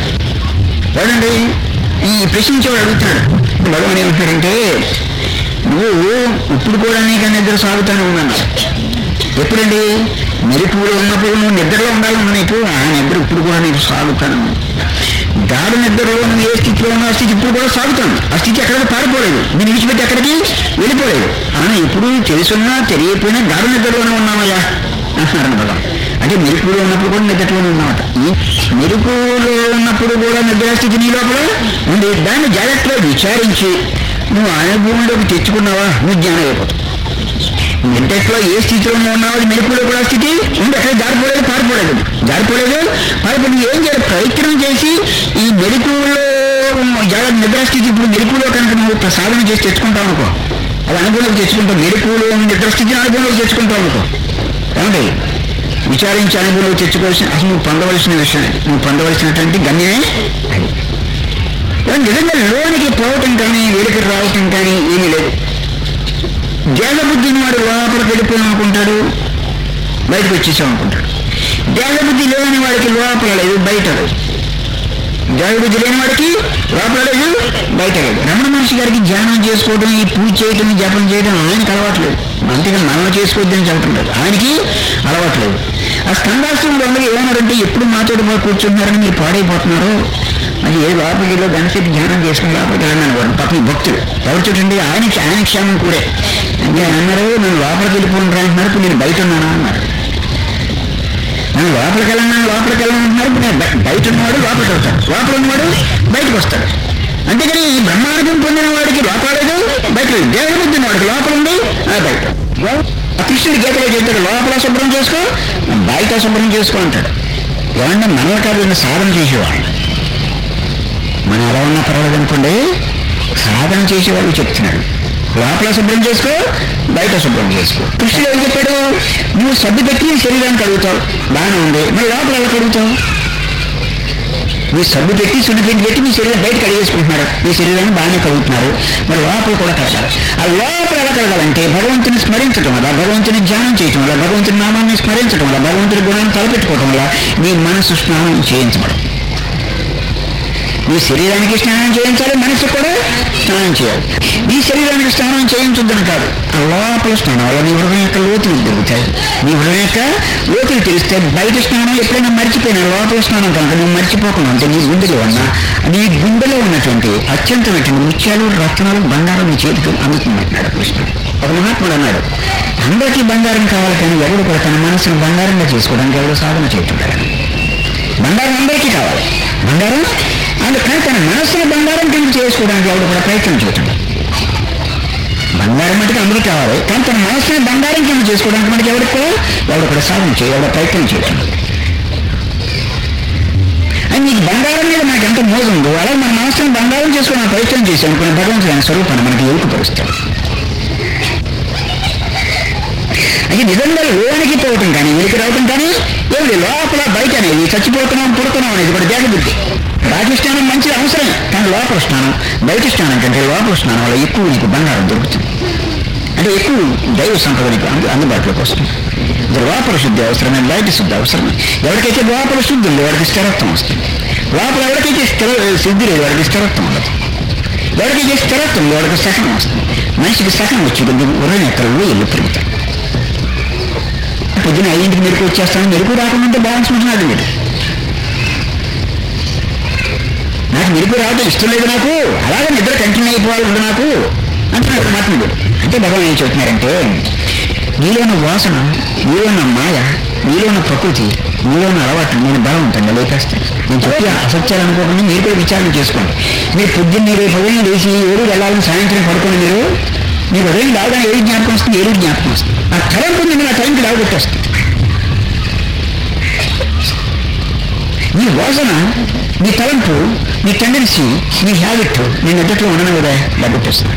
చూడండి ఈ ప్రశ్నించేవాడు అడుగుతున్నాడు భగవాన్ ఏమంటాడంటే నువ్వు ఇప్పుడు కూడా నీకు నిద్ర సాగుతానే ఉన్నాను ఎప్పుడండి మెరుపులో ఉన్నప్పుడు నువ్వు నిద్రలో ఉండాలన్నా నీకు ఆ నిద్ర ఇప్పుడు కూడా నీకు సాగుతాను గాఢ నిద్రలో నువ్వు ఏ స్థితిలో ఉన్నా ఆ స్థితి ఇప్పుడు కూడా సాగుతాను ఆ స్థితి ఎక్కడికి పారిపోలేదు నేను విడిచిపెట్టి ఎక్కడికి వెళ్ళిపోలేదు కానీ ఇప్పుడు తెలుసున్నా తెలియకపోయినా గాఢ నిద్రలోనే ఉన్నామయ్యా అంటున్నాడు భగవాన్ అంటే మెరుపులో ఉన్నప్పుడు కూడా నిద్రలోనే ఉన్నామట ఈ మెరుపులో ఉన్నప్పుడు కూడా నిద్రాస్థితి నీ లోపల ఉంది దాన్ని జాగ్రత్తగా విచారించి నువ్వు అనుభవంలోకి తెచ్చుకున్నావా నువ్వు జ్ఞానం అయిపోతావు నిద్రలో ఏ స్థితిలో ఉన్నావు అది మెరుపులో కూడా స్థితి ఉంది అక్కడ జారిపోలేదు పారిపోలేదు జారిపోలేదు పారిపోయి నువ్వు ఏం చేయాలి ప్రయత్నం చేసి ఈ మెరుపులో జాగ్రత్త నిద్రాస్థితి ఇప్పుడు మెరుపులో కనుక నువ్వు సాధన చేసి తెచ్చుకుంటావు అనుకో అది అనుభవంలోకి తెచ్చుకుంటావు మెరుపులో నిద్రస్థితిని అనుభవంలోకి తెచ్చుకుంటావు అనుకో ఏమండి విచారించి అనుభవంలో తెచ్చుకోవాల్సిన అసలు నువ్వు పొందవలసిన విషయం నువ్వు పొందవలసినటువంటి గమ్యమే అది కానీ నిజంగా లోనికి పోవటం కానీ వెలుకకి రావటం కానీ ఏమీ లేదు దేహబుద్ధిని వాడు లోపలికి వెళ్ళిపోయాం అనుకుంటాడు బయటకు వచ్చేసాం అనుకుంటాడు దేహబుద్ధి లేని వాడికి లోపల లేదు బయట లేదు దేహబుద్ధి లేని వాడికి లోపల లేదు బయట లేదు రమణ మహర్షి గారికి ధ్యానం చేసుకోవడం ఈ పూజ చేయడం జపం చేయడం ఆయనకి అలవాట్లేదు అంతేకాని మనం చేసుకోవద్దని చెప్పడం లేదు ఆయనకి అలవాట్లేదు ఆ స్కందాశ్రమంలో ఉండగా ఏమన్నారంటే ఎప్పుడు మాతో పాటు కూర్చుంటున్నారని మీరు పాడైపోతున్నారు అది ఏ లోపలికి వెళ్ళో గణపతి ధ్యానం చేసుకుని లోపలికి వెళ్ళండి అనుకోండి పాపం ఈ భక్తుడు ఎవరు చూడండి ఆయన ఆయన క్షేమం కూడా అంటే ఆయన అన్నారు నేను లోపలికి వెళ్ళిపోయిన అంటున్నారు ఇప్పుడు నేను బయట ఉన్నానా అన్నారు నేను లోపలికి వెళ్ళను లోపలికి వెళ్ళను అంటున్నారు ఇప్పుడు నేను బయ- బయట ఉన్నవాడు లోపలికి వెళ్తాడు లోపల ఉన్నవాడు బయటకు వస్తాడు అంతేకాని ఈ బ్రహ్మార్థం పొందిన వాడికి లోపల లేదు బయట లేదు దేవుడు పొందిన వాడికి లోపల ఉంది ఆ బయట ఆ కృష్ణుడి గీతలో చెప్తాడు లోపల శుభ్రం చేసుకో బయట శుభ్రం చేసుకో అంటాడు ఏమన్నా మనలో కాదు ఈయన సాధన చేసేవాళ్ళు మనం ఎలా ఉన్నా పర్వాలేదు అనుకోండి సాధన చేసేవాళ్ళు చెప్తున్నాడు లోపల శుభ్రం చేసుకో బయట శుభ్రం చేసుకో కృష్ణుడు ఏం చెప్పాడు నువ్వు సర్ది పెట్టి నీ శరీరాన్ని కడుగుతావు బాగానే ఉంది మరి లోపల ఎలా కడుగుతావు మీ సబ్బు పెట్టి సున్ను పెట్టి పెట్టి మీ శరీరం బయట కడిగేసుకుంటున్నారు మీ శరీరాన్ని బాగానే కడుగుతున్నారు మరి లోపల కూడా కడగాలి ఆ లోపల ఎలా కడగాలంటే భగవంతుని స్మరించడం వల్ల భగవంతుని ధ్యానం చేయటం వల్ల భగవంతుని నామాన్ని స్మరించడం వల్ల భగవంతుని గుణాన్ని తలపెట్టుకోవడం వల్ల మీ మనసు స్నానం చేయించబడం మీ శరీరానికి స్నానం చేయించాలి మనసు కూడా స్నానం చేయాలి ఈ శరీరానికి స్నానం చేయించొద్దని కాదు ఆ లోపల స్నానం వల్ల నీ హృదయం యొక్క లోతులు తిరుగుతాయి నీ హృదయం యొక్క లోతులు తెలిస్తే బయట స్నానం ఎప్పుడైనా మర్చిపోయినా లోపల స్నానం కనుక నువ్వు మర్చిపోకుండా ఉంటే నీ గుండెలో ఉన్న నీ గుండెలో ఉన్నటువంటి అత్యంతమైనటువంటి ముత్యాలు రత్నాలు బంగారం నీ చేతికి అందుతుందంటున్నాడు కృష్ణ ఒక మహాత్ముడు అన్నాడు అందరికీ బంగారం కావాలి కానీ ఎవడు కూడా తన మనసును బంగారంగా చేసుకోవడానికి ఎవరు సాధన చేయట్లేదు బంగారం అందరికీ కావాలి బంగారం అందుకని తన మనస్సుని బంగారం కింద చేసుకోవడానికి ఎవడు కూడా ప్రయత్నం చేయటం బంగారం మటుకు అందరికీ కావాలి కానీ తన మనస్సుని బంగారం కింద చేసుకోవడానికి మనకి ఎవరికి కూడా ఎవడు కూడా సాధన చేయ ఎవడ ప్రయత్నం చేయటం అని నీకు బంగారం మీద మనకి ఎంత మోజు ఉందో అలాగే మన మనస్సుని బంగారం చేసుకోవడానికి ప్రయత్నం చేసి అనుకున్న భగవంతుడు ఆయన స్వరూపాన్ని మనకి ఎరుకుపరుస్తాడు అది నిజంగా లోనికి పోవటం కానీ వెలికి రావటం కానీ ఏమిటి లోపల బయట అనేది చచ్చిపోతున్నాం పుడుతున్నాం అనేది కూడా దేహబుద్ధి బాహ్య స్నానం మంచి అవసరం కానీ లోపల స్నానం బయట స్నానం కంటే లోపల స్నానం వల్ల ఎక్కువ నీకు బంగారం దొరుకుతుంది అంటే ఎక్కువ దైవ సంపద నీకు అందు అందుబాటులోకి వస్తుంది ఇది లోపల శుద్ధి అవసరమే బయట శుద్ధి అవసరమే ఎవరికైతే లోపల శుద్ధి ఉందో వాడికి స్థిరత్వం వస్తుంది లోపల ఎవరికైతే స్థిర శుద్ధి లేదు వాడికి స్థిరత్వం ఉండదు ఎవరికైతే స్థిరత్వం ఉంది వాడికి సహనం వస్తుంది మనిషికి సహనం వచ్చి కొద్ది ఉదయం ఎక్కడ ఇల్లు పెరుగుతాయి పొద్దున ఐదింటికి మెరుపు వచ్చేస్తాను మెరుపు రాకుండా బ్యాలెన్స్ ఉంటున్నాడు మీరు నాకు మెరుపు రావడం ఇష్టం లేదు నాకు అలాగే నిద్ర కంటిన్యూ అయిపోవాలి ఉంది నాకు అంటున్నాడు మహాత్ముడు అంటే భగవాన్ ఏం చెప్తున్నారంటే నీలో ఉన్న వాసన నీలో ఉన్న మాయ నీలో ఉన్న ప్రకృతి నీలో ఉన్న అలవాటు నేను బలవంతంగా లేపేస్తాను నేను చెప్పి అసత్యాలు అనుకోకుండా మీరు కూడా విచారణ చేసుకోండి మీరు పొద్దున్న రేపు ఉదయం లేచి ఏడు వెళ్ళాలని సాయంత్రం పడుకోండి మీరు మీకు ఉదయం రావడానికి ఏడు జ్ఞాపకం వస్తుంది ఏడు జ్ఞాపకం వస్తుంది ఆ తలంపు ఉంది ఆ టైంకి రావగొట్టేస్తుంది నీ వాసన నీ తలంపు నీ టెండెన్సీ నీ హ్యాబిట్ నీ నిద్రలో ఉండను కదా డబ్బుట్టేస్తుంది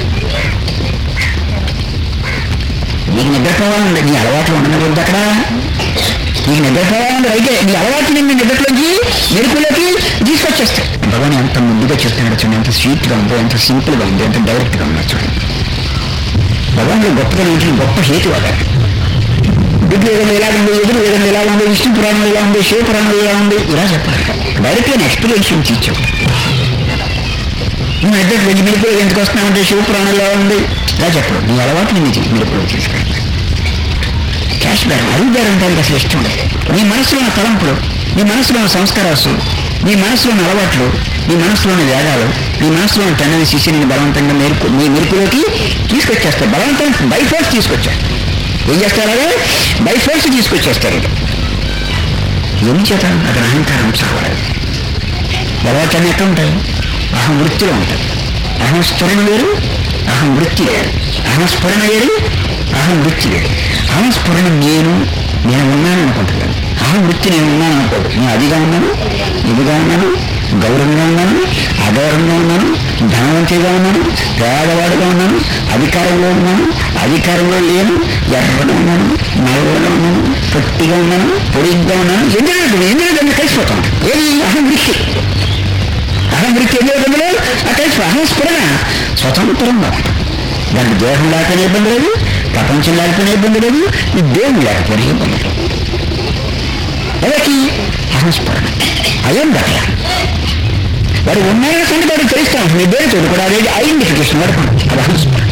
నీకు నిద్రపోవాలండి నీ అలవాట్లు ఉండను వద్దు అక్కడ నీకు నిద్రపోవాలండి అయితే నీ అలవాట్లు నీ నిద్రలోకి మెరుపులోకి తీసుకొచ్చేస్తాయి భగవాన్ ఎంత ముందుగా చెప్తున్నాడు చూడండి ఎంత స్వీట్గా ఉందో ఎంత సింపుల్గా ఉందో ఎంత డైరెక్ట్గా ఉందో చూడండి భగవాన్లో గొప్పగా ఉంటుంది గొప్ప హేతు అదే దిగ్గు వేదంలో ఎలా ఉంది ఎదురు వేదంలో ఎలా ఉంది విష్ణు పురాణంలో ఎలా ఉంది శివ పురాణంలో ఎలా ఉంది ఇలా చెప్పాలి డైరెక్ట్గా ఎక్స్పీరియన్స్ నుంచి ఇచ్చావు నువ్వు ఇద్దరు వెండి మిలుపులో ఎందుకు వస్తున్నావంటే శివ పురాణంలో ఎలా ఉంది ఇలా చెప్పడు నీ అలవాటు నేను మిలుపులో తీసుకెళ్ళి క్యాష్ బ్యాక్ అడుగుదారు అంటే అసలు ఇష్టం లేదు నీ మనసులో ఉన్న తలంపులు నీ మనసులో ఉన్న సంస్కారాలు నీ మనసులో ఉన్న అలవాట్లు నీ మనసులోని వేగాలు నీ మనసులోని టెండెన్సీస్ నేను బలవంతంగా మెరుపు నీ మెరుపులోకి తీసుకొచ్చేస్తారు బలవంతం బై ఫోర్స్ తీసుకొచ్చారు ఏం చేస్తారు అలాగే బై ఫోర్స్ తీసుకొచ్చేస్తారు ఏం చేత అతని అహంకారం చావాలి బలవటాన్ని ఎక్కడ ఉంటాయి అహం వృత్తిలో ఉంటాయి అహం స్ఫురణ వేరు అహం వృత్తి వేరు అహం స్ఫురణ వేరు అహం వృత్తి వేరు అహం స్ఫురణ నేను నేను ఉన్నాను అనుకుంటున్నాను అహం వృత్తి నేను ఉన్నాను అనుకోడు నేను అదిగా ఉన్నాను ఇదిగా ఉన్నాను గౌరవంగా ఉన్నాను అగౌరవంగా ఉన్నాను ధనవంతిగా ఉన్నాను పేదవాడుగా ఉన్నాను అధికారంలో ఉన్నాను అధికారంలో లేను ఎర్రగా ఉన్నాను నల్లగా ఉన్నాను పొట్టిగా ఉన్నాను పొడిగ్గా ఉన్నాను ఎందుకంటే ఎందుకంటే కలిసిపోతాను ఏది అహం వృత్తి అహం వృత్తి ఎందుకంటే ఆ కలిసి అహం స్ఫురణ స్వతంత్రంగా ఉంటుంది దానికి దేహం లేకపోయినా ఇబ్బంది లేదు ప్రపంచం లేకపోయినా ఇబ్బంది లేదు ఈ దేవుడు లేకపోయినా ఇబ్బంది లేదు ఎవరికి అహంస్ఫురణ అయం దయ వాడు ఉన్నాయని సంగతి వాడికి తెలుస్తాం నీ పేరుతో కూడా అదే ఐడెంటిఫికేషన్ వాడుకోండి అది అహంస్ఫురణ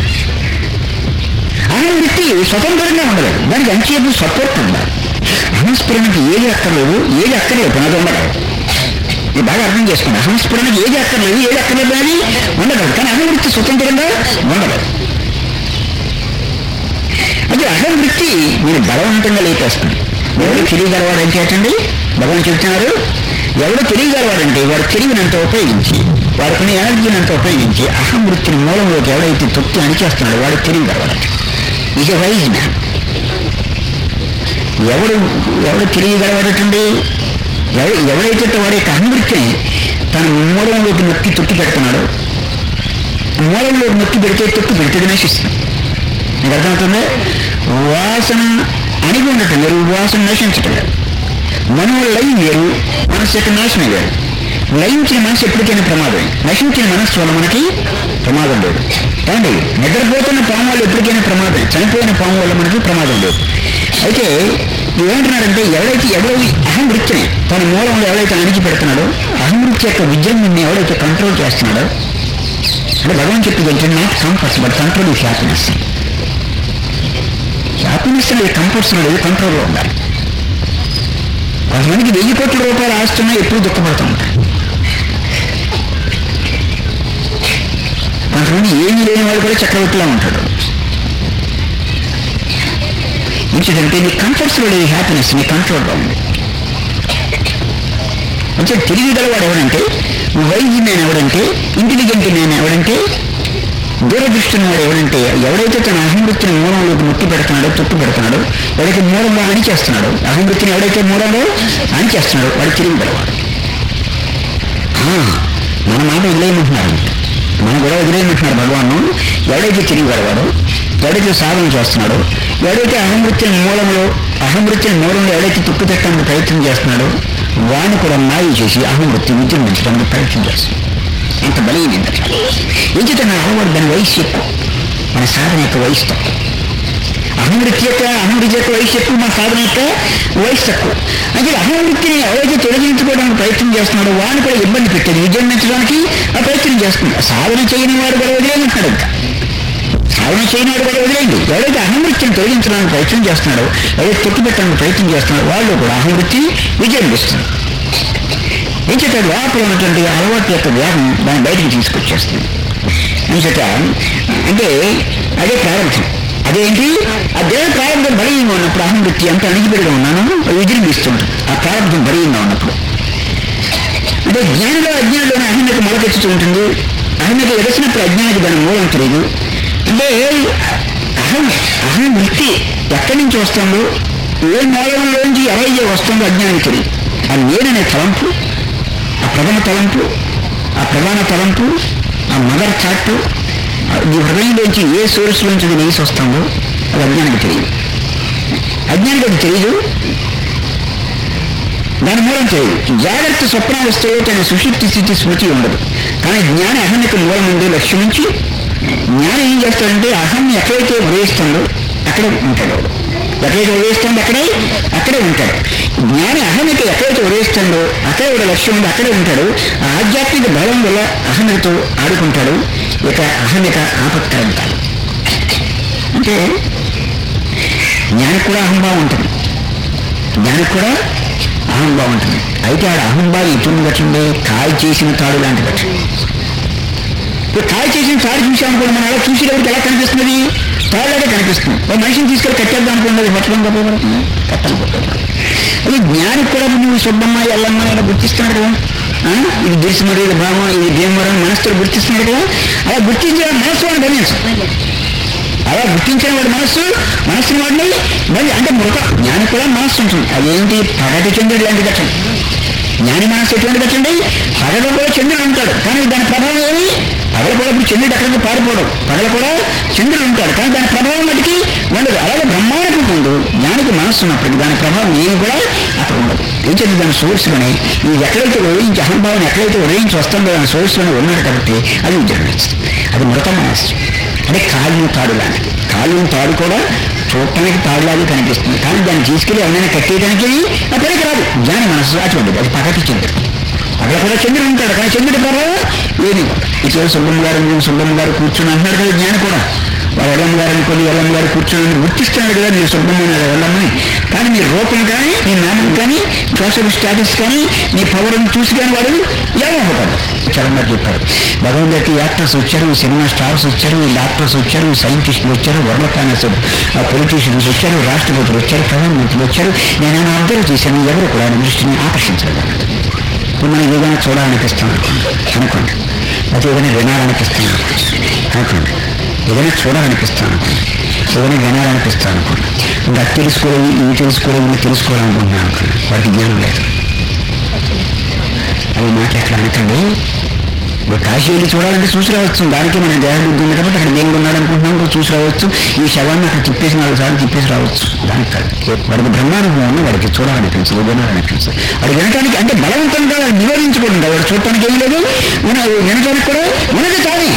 అహం వృత్తి స్వతంత్రంగా ఉండలేదు దానికి అంచేపు సపోర్ట్ ఉండాలి అహంస్ఫురణకి ఏది అక్కర్లేదు ఏది అక్కర్లేదు పునది ఉండదు ఇది బాగా అర్థం చేసుకోండి అహంస్ఫురణకి ఏది అక్కర్లేదు ఏది అక్కర్లేదు అనేది ఉండదు కానీ అహం వృత్తి స్వతంత్రంగా ఉండదు అది అహం వృత్తి నేను బలవంతంగా లేపేస్తాను ఎవరు తెలియగలవాడు ఏం చేయటండి భగవాన్ చెప్తున్నారు ఎవరు తెలియగలవాడంటే వాడు తెలివినంత ఉపయోగించి వాడికి ఎనర్జీనంత ఉపయోగించి అహం వృత్తిని మూలంలోకి ఎవడైతే తొక్కి అణిచేస్తున్నాడో వాడు తెలియగలవాడంట ఇది వైజ్ మ్యాన్ ఎవడు ఎవడు తెలియగలవాడటండి ఎవ ఎవడైతే వాడి యొక్క అహంవృత్తిని తన మూలంలోకి నొక్కి తొక్కి పెడుతున్నాడో మూలంలోకి నొక్కి పెడితే తొక్కి పెడితే నశిస్తుంది నీకు అర్థమవుతుంది వాసన అణిగి ఉండటం వేరు వాసన నశించటం వేరు మనోళ్ళై వేరు మనసు యొక్క నాశనం వేరు లయించిన మనసు ఎప్పటికైనా ప్రమాదమే నశించిన మనస్సు వల్ల మనకి ప్రమాదం లేదు ఏమండి నిద్రపోతున్న పాము వల్ల ఎప్పటికైనా ప్రమాదం చనిపోయిన పాము వల్ల మనకి ప్రమాదం లేదు అయితే ఏమంటున్నారంటే ఎవరైతే ఎవరైతే అహం వృత్తిని తన మూలంలో ఎవరైతే అణిచి పెడుతున్నాడో అహం వృత్తి యొక్క విజృంభణని ఎవరైతే కంట్రోల్ చేస్తున్నాడో అంటే భగవాన్ చెప్పింది ఏంటంటే not comforts but control is happiness happiness అనేది కంఫర్ట్స్ లేదు కంట్రోల్లో ఉండాలి కొంతమందికి వెయ్యి కోట్ల రూపాయలు ఆస్తున్నా ఎప్పుడు దుఃఖపడుతూ ఉంటారు కొంతమంది ఏమీ లేని వాడు కూడా చక్రవర్తిలా ఉంటాడు ఏంటంటే నీ కంఫర్ట్స్లో లేదు హ్యాపీనెస్ నీ కంట్రోల్లో ఉంది అంటే తెలివిగలవాడు ఎవడంటే వైద్య నేను ఎవడంటే ఇంటెలిజెంట్ నేను ఎవడంటే దూరదృష్టిని వాడు ఎవడంటే ఎవడైతే తన అహంవృత్తిని మూలంలోకి ముట్టి పెడుతున్నాడో తుట్టు పెడుతున్నాడో ఎవడైతే మూలంలో అణిచేస్తున్నాడో అహంవృత్తిని ఎవడైతే మూలంలో అణిచేస్తున్నాడో వాడు తెలివిగలవాడు ఆ, మన మాట వదిలేయమంటున్నారు మన కూడా వదిలేయమంటున్నారు భగవాను ఎవడైతే తిరిగిగలవాడో ఎవడైతే సాధన చేస్తున్నాడో ఎవడైతే అహంవృత్తిని మూలంలో అహంవృత్తిని మూలంలో ఎవడైతే తుప్పు పెట్టడానికి ప్రయత్నం చేస్తున్నాడో వాడిని కూడా మాయ చేసి అహంవృత్తి విజృంభించడానికి ప్రయత్నం చేస్తున్నాడు అంత బలహీనంత ఏం చేత అలవాడు దాని వయసు ఎక్కువ మన సాధన యొక్క వయసు తక్కువ అహంవృత్తి యొక్క అహంవృత్తి యొక్క వయసు ఎక్కువ మన సాధన యొక్క వయసు తక్కువ అంటే అహంవృత్తిని ఎవరైతే తొలగించుకోవడానికి ప్రయత్నం చేస్తున్నాడో వాడిని కూడా ఇబ్బంది పెట్టేది విజృంభించడానికి ఆ ప్రయత్నం చేస్తున్నాడు సాధన చేయని వాడు కూడా వదిలేమంటున్నాడు ఇంకా సాధన చేయని వాడు కూడా వదిలేయండి ఎవరైతే అహంవృత్తిని తొలగించడానికి ప్రయత్నం చేస్తున్నాడో ఎవరైతే తొక్కి పెట్టడానికి ప్రయత్నం చేస్తున్నాడో వాళ్ళు కూడా అహంవృత్తి విజృంభిస్తుంది ఏం చెప్పాడు లోపల ఉన్నటువంటి అలవాటు యొక్క వేగం దాన్ని బయటికి తీసుకొచ్చేస్తుంది ఏం చెప్పా అంటే అదే ప్రారంభం అదేంటి ఆ దేవ ప్రారంభం బలీయంగా ఉన్నప్పుడు అహం వృత్తి అంత అణిగిపెడిగా ఉన్నాను విజృంభిస్తుంది ఆ ప్రారంభం బలీయంగా ఉన్నప్పుడు అంటే జ్ఞానిలో అజ్ఞానంలోనే అహమ్యత మొలకెత్తుతూ ఉంటుంది అహమ్యత ఎదసినప్పుడు అజ్ఞానికి దాని మూలం తెలియదు అంటే అహం అహం వృత్తి ఎక్కడి నుంచి వస్తుందో ఏ మూలంలోంచి ఎవరైతే వస్తుందో అజ్ఞానికి తెలియదు ఆ నేననే తలంపు ఆ ప్రథమ తలంపు ఆ ప్రధాన తలంపు ఆ మదర్ చాట్ ఈ హృదయంలోంచి ఏ సోర్స్ నుంచి అది లేచి వస్తుందో అది అజ్ఞానికి తెలియదు అజ్ఞానికి అది తెలియదు దాని మూలం తెలియదు జాగ్రత్త స్వప్నావస్థలో తన సుషుప్తి స్థితి స్మృతి ఉండదు కానీ జ్ఞాని అహమిక మూలం ఉండే లక్ష్యం నుంచి జ్ఞానం ఏం చేస్తాడంటే అహం ఎక్కడైతే ఉదయిస్తుందో అక్కడే ఉంటాడు వాడు. ఎక్కడైతే ఉదయిస్తుందో అక్కడే అక్కడే ఉంటాడు జ్ఞాని అహమిక ఎక్కడైతే ఉదయిస్తుందో అక్కడే వాడు లక్ష్యం ఉంది అక్కడే ఉంటాడు ఆ ఆధ్యాత్మిక బలం వల్ల అహమికతో ఆడుకుంటాడు ఇక అహమిక ఆపత్కరం కాదు అంటే జ్ఞానికి కూడా అహంభావం ఉంటుంది జ్ఞానికి కూడా అహంభావం ఉంటుంది అయితే ఆడ అహంభావం ఎటువంటి కట్టండి కాయ చేసిన తాడు లాంటి కట్టండి ఇప్పుడు కాయ చేసిన తాడు చూసామనుకోండి మనం అలా చూసేటప్పుడు ఎలా కనిపిస్తుంది తాడులాగే కనిపిస్తుంది ఒక మనిషిని తీసుకెళ్ళి కట్టేద్దాం అనుకోండి అది పట్టడం ఉపయోగపడుతుంది కట్టడం ఉపయోగపడుతుంది అది జ్ఞానికి కూడా నువ్వు సుబ్బమ్మ ఎల్లమ్మ ఇలా గుర్తిస్తున్నాడు కదా ఆ? ఇది దిశమరి ఇది భామ ఇది భీమవరం మనసుతో గుర్తిస్తున్నాడు కదా అలా గుర్తించిన మనసు అని గమనించు అలా గుర్తించిన వాడి మనస్సు మనస్సుని వాడిని మరి అంటే మృత జ్ఞాని కూడా మనస్సు ఉంటుంది అదేంటి పగటి చంద్రుడు లాంటి కట్టండి జ్ఞాని మనస్సు ఎటువంటి కట్టండి పగల కూడా చంద్రుడు ఉంటాడు కానీ దాని ప్రభావం ఏమి పగల కూడా ఇప్పుడు చంద్రుడు ఎక్కడికి పారిపోవడం పగల కూడా చంద్రుడు ఉంటాడు కానీ దాని ప్రభావం మటుకి ఉండదు అలాగే బ్రహ్మాండకు ముందు జ్ఞానికి మనస్సు ఉన్నప్పటికీ దాని ప్రభావం ఏమి కూడా అక్కడ ఉండదు ఏం చేద్దాం దాని సోర్స్లోనే ఇది ఎక్కడైతే ఉదయించి అహంభావం ఎక్కడైతే ఉదయించి వస్తుందో దాని సోర్స్లోనే ఉన్నాడు కాబట్టి అది విజృంభిస్తుంది అది మృత మనస్సు అంటే కాలిన తాడు లాంటిది కాలిన తాడు కూడా చూడటానికి తాడులాగే కనిపిస్తుంది కానీ దాన్ని తీసుకెళ్ళి ఎవరైనా కట్టేయడానికి ఆ పనికి రాదు జ్ఞాని మనసు అటువంటిది అది పగటి చంద్రుడు అక్కడ కూడా చంద్రుడు ఉంటాడు కానీ చంద్రుడి ప్రభావం ఏమి ఇటీవల సుబ్బమ్మ గారు మీరు సుబ్బమ్మ గారు కూర్చుని అంటున్నారు కదా జ్ఞాని కూడా వాడు ఎల్లమ్మ గారు అనుకోని ఎల్లమ్మ గారు కూర్చొని గుర్తిస్తున్నాడు కదా మీరు సుబ్బమ్మ గారు ఎల్లమ్మని కానీ మీ రూపం కానీ మీ నామం కానీ సోషల్ స్టాటస్ కానీ మీ పవర్ని చూసి కానీ వాడు ఏమవుతాడు చాలా చెప్పారు భగవంతుడికి యాక్టర్స్ వచ్చారు సినిమా స్టార్స్ వచ్చారు డాక్టర్స్ వచ్చారు సైంటిస్టులు వచ్చారు వరల్డ్ ఫైనాన్స్ పొలిటీషియన్స్ వచ్చారు రాష్ట్రపతులు వచ్చారు ప్రధానమంత్రులు వచ్చారు నేను అబ్జర్వ్ చేశాను ఎవరు కూడా ఆయన దృష్టిని ఆకర్షించలేదు ఇప్పుడు మనం ఏదైనా చూడాలనిపిస్తాం అనుకోండి అనుకోండి అది ఏదైనా వినాలనిపిస్తాం అనుకోండి అనుకోండి ఏదైనా చూడాలనిపిస్తాం అనుకోండి ఏదైనా వినాలనిపిస్తాం అనుకోండి ఇంకా అది తెలుసుకోవాలి ఇవి తెలుసుకోవాలి ఇవి తెలుసుకోవాలనుకుంటున్నాను అనుకోండి వాడికి జ్ఞానం లేదు అవి మాట ఎక్కడ అనకండి ఇప్పుడు కాశీ వెళ్ళి చూడాలంటే చూసి రావచ్చు దానికి మన దేహబుద్ధి ఉంది కాబట్టి అక్కడ దేవుడు ఉన్నాడు అనుకుంటున్నాం కూడా చూసి రావచ్చు ఈ శవాన్ని అక్కడ తిప్పేసి నాలుగు సార్లు తిప్పేసి రావచ్చు దానికి కాదు వాడికి బ్రహ్మానుభవం ఉంది వాడికి చూడాలనిపించదు వినాలనిపించదు వాడు వినటానికి అంటే బలవంతంగా నివేదించుకోండి వాడు చూడటానికి ఏం లేదు విన- వినటానికి కూడా ఉన్నది తానే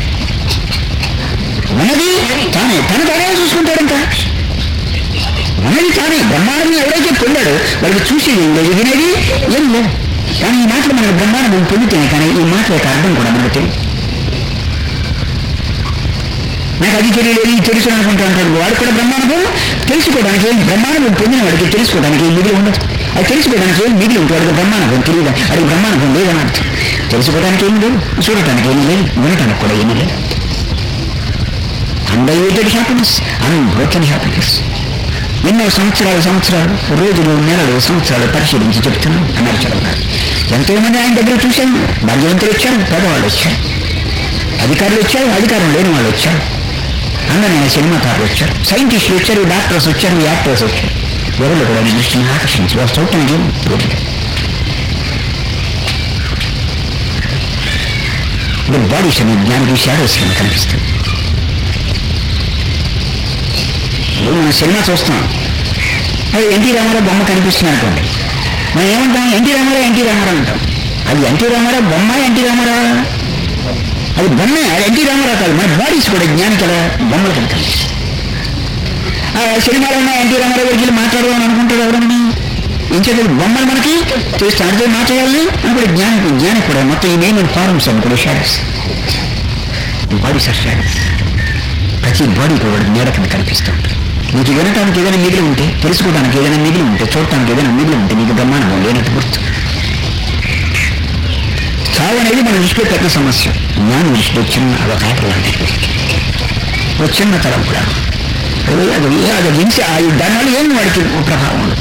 ఉన్నది తానే తను తానే చూసుకుంటాడు ఇంకా ఉన్నది తానే బ్రహ్మాండం ఎవరైతే పొందాడో వాడికి చూసేది ఏం లేదు వినేది ఏం లేదు కానీ ఈ మాటలు మనకు బ్రహ్మాండం పొందుతాయి కానీ ఈ మాటల యొక్క అర్థం కూడా మనకు తెలియదు నాకు అది తెలియలేదు ఇది తెలుసు అనుకుంటా అంటాడు వాడు కూడా బ్రహ్మానుభవం తెలుసుకోవడానికి ఏం బ్రహ్మానుభవం పొందిన వాడికి తెలుసుకోవడానికి ఏం మిగిలి ఉండదు అది తెలుసుకోవడానికి ఏం మిగిలి ఉంటుంది వాడికి బ్రహ్మానుభవం తెలియదు అది బ్రహ్మానుభవం లేదని అర్థం తెలుసుకోవడానికి ఏం లేదు చూడటానికి ఏమీ లేదు వినటానికి కూడా ఏమీ లేదు అన్డైవేటెడ్ హ్యాపీనెస్ అన్బ్రోకెన్ హ్యాపీనెస్ ఎన్నో సంవత్సరాలు సంవత్సరాలు రోజులు నెలలు సంవత్సరాలు పరిశీలించి చెప్తున్నాను అన్నారు చదవగారు ఎంతో మంది ఆయన దగ్గర చూశాను భాగ్యవంతులు వచ్చారు పేదవాళ్ళు వచ్చారు అధికారులు వచ్చారు అధికారం లేని వాళ్ళు వచ్చారు అందమైన సినిమాకారులు వచ్చారు సైంటిస్టులు వచ్చారు డాక్టర్స్ వచ్చారు యాక్టర్స్ వచ్చారు ఎవరు కూడా నీ దృష్టిని ఆకర్షించి వాళ్ళు చూడటానికి ఏం లేదు. ఇప్పుడు బాడీస్ అనే జ్ఞానికి షాడోస్ కింద కనిపిస్తుంది ఇప్పుడు మనం సినిమా చూస్తాం అది ఎన్టీ రామారావు బొమ్మ కనిపిస్తుంది అనుకోండి మనం ఏమంటాం ఎన్టీ రామారావు ఎన్టీ రామారావు అంటాం అది ఎన్టీ రామారావు బొమ్మ ఎన్టీ రామారావు అది బొమ్మే అది ఎన్టీ రామారావు కాదు మన బాడీస్ కూడా జ్ఞానికి అలా బొమ్మలు కింద కనిపిస్తాయి ఆ సినిమాలో ఉన్న ఎన్టీ రామారావు గారికి వెళ్ళి మాట్లాడదాం అనుకుంటాడు ఎవరన్నా ఇంకేది బొమ్మలు మనకి చూస్తే అంటే మాట్లాడాలి అనుకుంటే జ్ఞానికి జ్ఞానికి కూడా మొత్తం ఈ మెయిన్ ఫారమ్స్ అనుకోండి షాడోస్ బాడీస్ ఆర్ షాడోస్ ప్రతి బాడీ కూడా నీడ కింద కనిపిస్తూ ఉంటుంది నీకు వినటానికి ఏదైనా మిగిలి ఉంటే తెలుసుకోవడానికి ఏదైనా మిగిలి ఉంటే చూడటానికి ఏదైనా మిగిలి ఉంటే నీకు బ్రహ్మాండం లేనట్టు గుర్తు చావు అనేది మన దృష్టిలో పెద్ద సమస్య జ్ఞానం దృష్టిలో చిన్న ఒక ఆట లాంటిది ఒక చిన్న తరం కూడా అది అది అది హింస ఆ దానివల్ల ఏం వాడికి ప్రభావం ఉండదు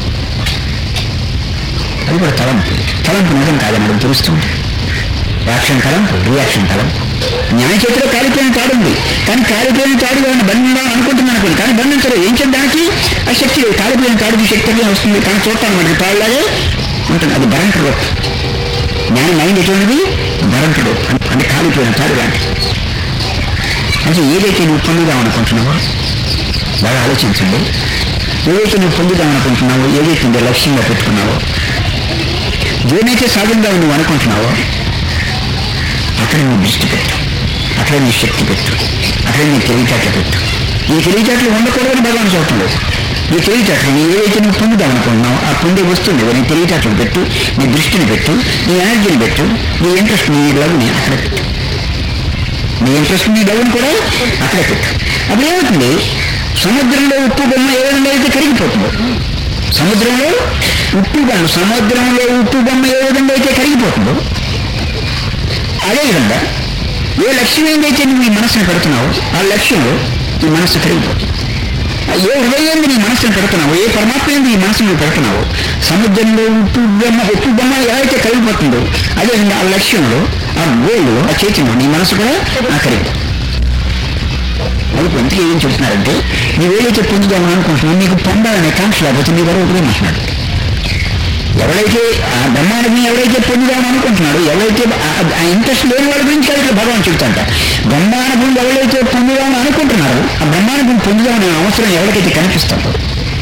అది కూడా తలంపు తలంపు నిజం కాదని మనకు తెలుస్తుంది యాక్షన్ తలంపు రియాక్షన్ తలంపు న్యాయ చేతిలో కాలిపోయిన తాడు ఉంది కానీ కాలిపోయిన తాడు ఏమైనా బంధిందాం అనుకుంటున్నాను అనుకోండి కానీ బంధించలేదు ఏం చేయడానికి ఆ శక్తి లేదు కాలిపోయిన తాడుకి శక్తి అనేది వస్తుంది కానీ చూడటానికి మనకి తాడులాగే ఉంటుంది అది భరంకుడు జ్ఞానం మైండ్ ఎటువంటిది భరంకుడు అంటే కాలిపోయిన తాడు లాంటిది అంటే ఏదైతే నువ్వు పొందుదాం అనుకుంటున్నావో బాగా ఆలోచించండి ఏదైతే నువ్వు పొందుదాం అనుకుంటున్నావో ఏదైతే నీ లక్ష్యంగా పెట్టుకున్నావో దేనైతే సాధిద్దాం నువ్వు అనుకుంటున్నావో అక్కడ నువ్వు దృష్టి పెట్టు అక్కడ నీ శక్తి పెట్టు అక్కడ నీ తెలివితేటలు పెట్టు ఈ తెలివితేటలు ఉండకూడదని భగవాన్ చెప్పడం లేదు నీ తెలివితేటలు నీ ఏదైతే నువ్వు పొందుదాం అనుకుంటున్నావు ఆ పొందే వస్తుంది నీ తెలివితేటలు పెట్టు నీ దృష్టిని పెట్టు నీ ఎనర్జీని పెట్టు నీ ఇంట్రెస్ట్ నీ లవ్ని అక్కడ పెట్టు నీ ఇంట్రెస్ట్ నీ లవ్ని కూడా అక్కడ పెట్టు అప్పుడు ఏమవుతుంది సముద్రంలో ఉప్పు బొమ్మ ఏ విధంగా అయితే కరిగిపోతుందో సముద్రంలో ఉప్పు బొమ్మ సముద్రంలో ఉప్పు బొమ్మ ఏ విధంగా అయితే కరిగిపోతుందో అదేవిధంగా ఏ లక్ష్యం ఏందైతే నువ్వు ఈ మనసును పెడుతున్నావో ఆ లక్ష్యంలో ఈ మనస్సు కరిగిపోతుంది ఏ హృదయంలో నీ మనసును పెడుతున్నావో ఏ పరమాత్మ ఏంది ఈ మనసును నువ్వు పెడుతున్నావో సముద్రంలో ఉప్పు బొమ్మ ఉప్పు బొమ్మ ఎలా అయితే కరిగిపోతుందో అదేవిధంగా ఆ లక్ష్యంలో ఆ గోల్డ్లో ఆ చైతన్యం నీ మనసు కూడా ఆ కరిగిపోతుంది అది ఇంతకీ ఏం చెప్తున్నారంటే నువ్వు ఏదైతే పొందుదామని అనుకుంటున్నావు నీకు పొందాలనే కాంక్ష లేకపోతే నీ వరకు ఉపయోగం అంటున్నాడు ఎవరైతే ఆ బ్రహ్మాండం ఎవరైతే పొందుదామని అనుకుంటున్నాడో ఎవరైతే ఆ- ఆ ఇంట్రెస్ట్ లేని వాళ్ళ గురించి కాదు ఇక్కడ భగవాన్ చెప్తాంట బ్రహ్మాండం ఎవరైతే పొందుదామని అనుకుంటున్నారో ఆ బ్రహ్మాండం పొందుదామనే అవసరం ఎవరికైతే కనిపిస్తుందో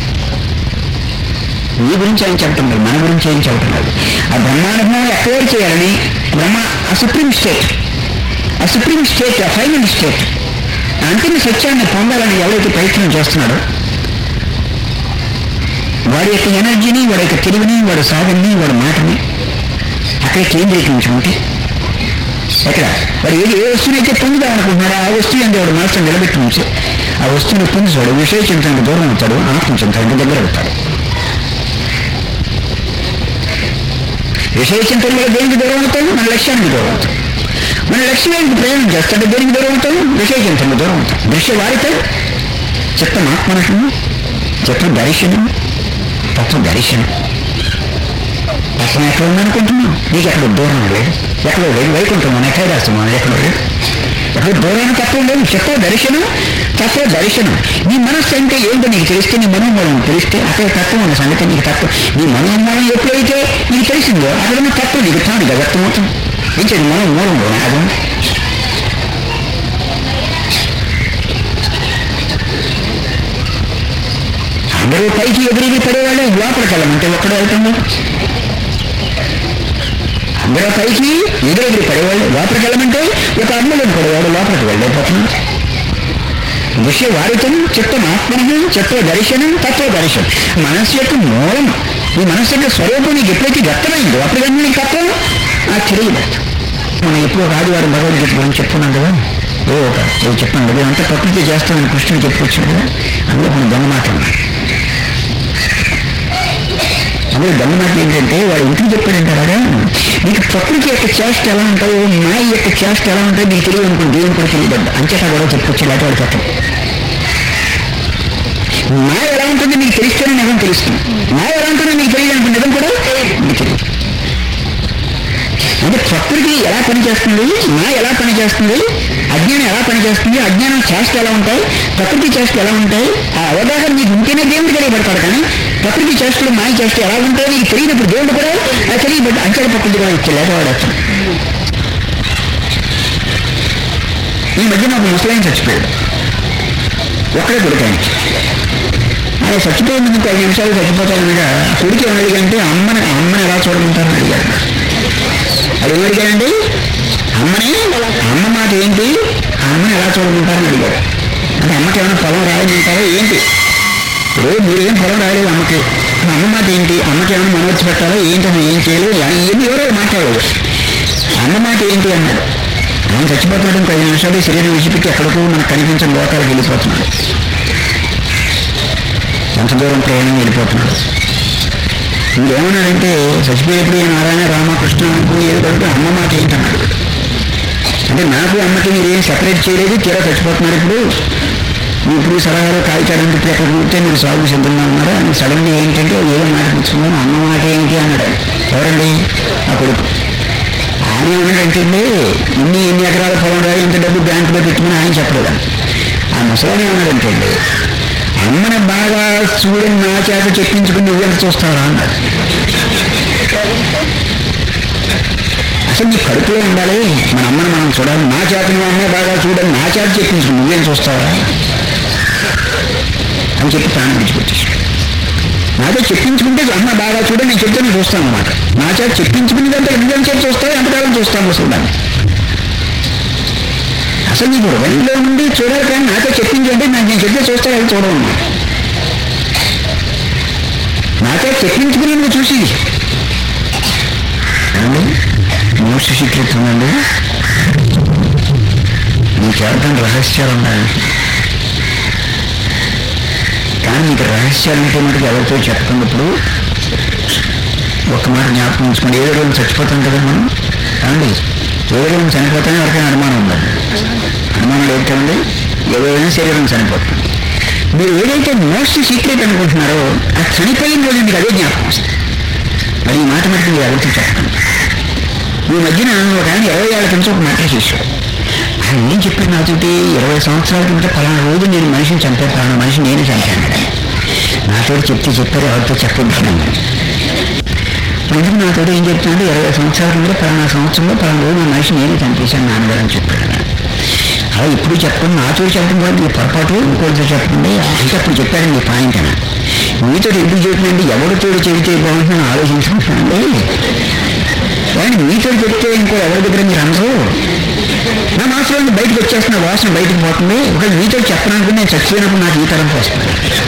నీ గురించి ఆయన చెప్పటం లేదు మన గురించి ఏం చెప్పటం లేదు ఆ బ్రహ్మాండం ఎక్వైర్ చేయాలని బ్రహ్మ ఆ సుప్రీం స్టేట్ ఆ సుప్రీం స్టేట్ ఆ ఫైనల్ స్టేట్ ఆ అంతిమ సత్యాన్ని పొందాలని ఎవరైతే ప్రయత్నం చేస్తున్నాడో వాడి యొక్క ఎనర్జీని వాడి యొక్క తెలివిని వాడి సాధనని వాడి మాటని అక్కడ కేంద్రీకరించుకుంటే ఎక్కడ వాడు ఏది ఏ వస్తువునైతే పొందుదాం అనుకుంటున్నాడో ఆ వస్తువు అంటే వాడు మనసును నిలబెట్టి ఉంచి ఆ వస్తువుని పొందుతాడు విషయ చింతనకు దూరం అవుతాడు ఆత్మ చింతనకు దగ్గర అవుతాడు విషయ చింతనలో దేనికి దూరం అవుతాడు మన లక్ష్యానికి దూరం అవుతాడు మన లక్ష్యానికి ప్రయాణం చేస్తాడు దేనికి దూరం అవుతాడు విషయ చింతనకు దూరం అవుతాడు దృశ్య వారితో చిత్తం ఆత్మనశనం చిత్తం దర్శనం తత్వం దర్శనం తత్వం ఎక్కడ ఉందనుకుంటున్నావు నీకు ఎక్కడ దూరం లేదు ఎక్కడో లేదు వైకుంఠం మన కైలాసం ఎక్కడో లేదు ఎక్కడ దూరాన్ని తత్వం లేదు చిత్త దర్శనం తత్వ దర్శనం నీ మనస్సు అంటే ఏంటో నీకు తెలిస్తే నీ మనోమూలం తెలిస్తే అక్కడ తత్వం ఉన్న సంగతి నీకు తత్వం నీ మనోమూలం ఎప్పుడైతే నీకు తెలిసిందో అక్కడ ఉన్న తత్వం నీకు తానుగా వ్యక్తమవుతుంది ఏంటి అది మూలం మూలంలో అది అందరూ పైకి ఎదురుగి పడేవాళ్ళు లోపలికి వెళ్ళమంటే ఒక్కడే వెళ్తుంది అందరూ పైకి ఎదురెగిరి పడేవాళ్ళు లోపలికి వెళ్ళమంటే ఒక అమ్మలోకి పడేవాడు లోపలికి వెళ్ళైపోతున్నాడు విషయ వారితం చిత్తం ఆత్మని చిత్త దర్శనం తత్వ దర్శనం మనస్సు యొక్క మూలం ఈ మనస్సు యొక్క స్వరూపం నీకు ఎప్పుడైతే వ్యక్తమైందో అప్పటికన్నా నీకు తత్వం ఆ తెలియదు మనం ఎప్పుడో ఆదివారం భగవద్గీత గురించి చెప్పుకున్నాం కదా ఏ ఒక ఏదో చెప్పాను కదా అంతా ప్రకృతి చేస్తామని కృష్ణుడు చెప్పుకొచ్చాడు కదా అందులో మనం దొంగ మాట ఉన్నాయి అందులో దొంగ మాట ఏంటంటే వాడు ఇంటికి చెప్పాడంటారా నీకు ప్రకృతి యొక్క చేష్ట ఎలా ఉంటాయో మాయ యొక్క చేష్ట ఎలా ఉంటాయో నీకు తెలియదు అనుకోండి దేవుని కూడా తెలియదు అంచేత కూడా చెప్పుకొచ్చి ఇలాంటి వాడు చెప్పం మాయ ఎలా ఉంటుంది నీకు తెలిస్తేనే నిజం తెలుస్తుంది మాయ ఎలా ఉంటుందో నీకు తెలియదు అనుకున్న నిజం కూడా నీకు తెలియదు అంటే ప్రకృతి ఎలా పనిచేస్తుంది మాయ ఎలా పనిచేస్తుంది అజ్ఞానం ఎలా పనిచేస్తుంది అజ్ఞానం చేష్ట ఎలా ఉంటాయి ప్రకృతి చేష్ట ఎలా ఉంటాయి ఆ అవగాహన నీకు ఉంటేనే దేవుడు తెలియబడతాడు కానీ ప్రకృతి చేష్టలు మాయ చేష్ట ఎలా ఉంటాయో నీకు తెలియనప్పుడు దేవుడు కూడా ఆ తెలియబడ్డ అంచెల ప్రకృతి కూడా ఇచ్చలేదు వాడచ్చు ఈ మధ్యన ఒక ముసలాయన చచ్చిపోయాడు ఒక్కడే కొడుకు ఆయనకి ఆయన చచ్చిపోయిన ముందు ఐదు నిమిషాలు చచ్చిపోతానగా కొడుకు ఏమని అడిగంటే అమ్మని అమ్మని ఎలా చూడమంటారని అడిగాడు అది ఏం అడిగాడండి అమ్మని అమ్మ మాట ఏంటి ఆ అమ్మని ఎలా చూడమంటారని అడిగాడు అంటే అమ్మకి ఏమైనా పొలం రాయమంటారా ఏంటి ఇప్పుడు మీరేం పొలం రాయలేదు అమ్మకి ఆ అమ్మ మాట ఏంటి అమ్మకి ఏమైనా మనవచ్చి పెట్టాలా ఏంటి అమ్మ ఏం చేయలేదు ఇవన్నీ ఎవరో మాట్లాడలేదు అమ్మ మాట ఏంటి అన్నాడు ఆయన చచ్చిపోతున్నాడు ఇంకో ఐదు నిమిషాలు శరీరం విడిచిపెట్టి ఎక్కడికో మనకు కనిపించిన లోకాలకు వెళ్ళిపోతున్నాడు ఎంత దూరం ప్రయాణం వెళ్ళిపోతున్నాడు ఇంకేమన్నాడంటే చచ్చిపోయేప్పుడు ఈ నారాయణ రామకృష్ణ అనుకుని ఏదో కాబట్టి అమ్మ మాట ఏంటన్నాడు అంటే నాకు అమ్మకి మీరు ఏం సెపరేట్ చేయలేదు తీరా చచ్చిపోతున్నారు ఇప్పుడు మీ ఇప్పుడు సలహాలు కాగితాడంటే ఇప్పుడు ఎక్కడ కూర్చొని మీరు సాగు సిద్ధంగా ఉన్నారు అని సడన్గా ఏంటంటే ఏదో మాట పుచ్చుకున్నాను అమ్మ మాట ఏంటి అన్నాడు ఎవరండి ఆ కొడుకు ఆయన ఏమన్నాడంటే ఇన్ని ఎన్ని ఎకరాల పొలం రాయి ఇంత డబ్బు బ్యాంకులో పెట్టుకుని ఆయన చెప్పలేదు ఆ ముసలాన్ని ఏమన్నాడంటే అమ్మని బాగా చూడని నా చేత చెప్పించుకుని నువ్వెంత చూస్తావా అన్నాడు అసలు నీ కడుపులో ఉండాలి మన అమ్మని మనం చూడాలి నా చేత నువ్వు అమ్మాయి బాగా చూడని నా చేత చెప్పించుకుని నువ్వేం చూస్తావా అని చెప్పి ప్రాణం విడిచిపెట్టేసి నాతో చెప్పించుకుంటే అమ్మ బాగా చూడ నేను చెప్తే నేను చూస్తాను అనమాట నా చేత చెప్పించుకునేదంటే నువ్వేం చేతి చూస్తావు ఎంతకాలం చూస్తాను అసలు దాన్ని అసలు నీకు హృదయంలో నుండి చూడాలి కానీ నాతో చెప్పించంటే నాకు నేను చెప్తే చూస్తాను అది చూడవమ్మా నాతో చెప్పించుకుని నువ్వు చూసి మోస్ట్ సీక్రెట్ ఉందండి నీకు ఎవరికైనా రహస్యాలు ఉన్నాయి కానీ నీకు రహస్యాలు ఉంటే మటుకు ఎవరితో చెప్పుకున్నప్పుడు ఒక మాట జ్ఞాపకం ఉంచుకోండి ఏదో రోజు చచ్చిపోతాం కదా మనం అండి ఏదో రోజు చనిపోతానే ఎవరికైనా అనుమానం ఉందండి అనుమానం ఏంటండి ఏదైనా శరీరం చనిపోతుంది మీరు ఏదైతే మోస్ట్ సీక్రెట్ అనుకుంటున్నారో ఆ చనిపోయిన రోజు మీకు అదే జ్ఞాపకం వస్తుంది మరి ఈ మాట మటుకు మీరు ఎవరితో చెప్పండి ఈ మధ్యన ఒక ఆయన ఇరవై ఏళ్ళ నుంచి ఒక మాట చేశాడు ఆయన ఏం చెప్పారు నాతోటి ఇరవై సంవత్సరాల కింద పలానా రోజు నేను మనిషిని చంపాను పలానా మనిషి నేను చంపాను నాతో చెప్తే చెప్పారు ఎవరితో చెప్పొద్దున్నాను ఎందుకు నాతో ఏం చెప్తున్నాడు ఇరవై సంవత్సరాల కింద పలానా సంవత్సరంలో పలానా రోజు నా మనిషి నేనే చంపేశాను నాన్నగారు అని చెప్పాడు అలా ఇప్పుడు చెప్పండి నాతో చెప్పడం కూడా మీ పొరపాటు ఇంకోటితో చెప్పండి అంటే అప్పుడు చెప్పాడు మీ పాయింట్ అని మీతో ఎందుకు చెప్తుందండి ఎవరితో చెబితే బాగుంటుందని ఆలోచించుకుంటున్నాండి కానీ మీతో చెప్తే ఇంకో ఎవరి దగ్గర మీరు అందరూ నా మనసులో బయటకు వచ్చేస్తున్న వాసన బయటకు పోతుంది ఒకవేళ మీతో చెప్పడానికి నేను చచ్చిపోయినప్పుడు నాకు ఈ తరంపు వస్తుంది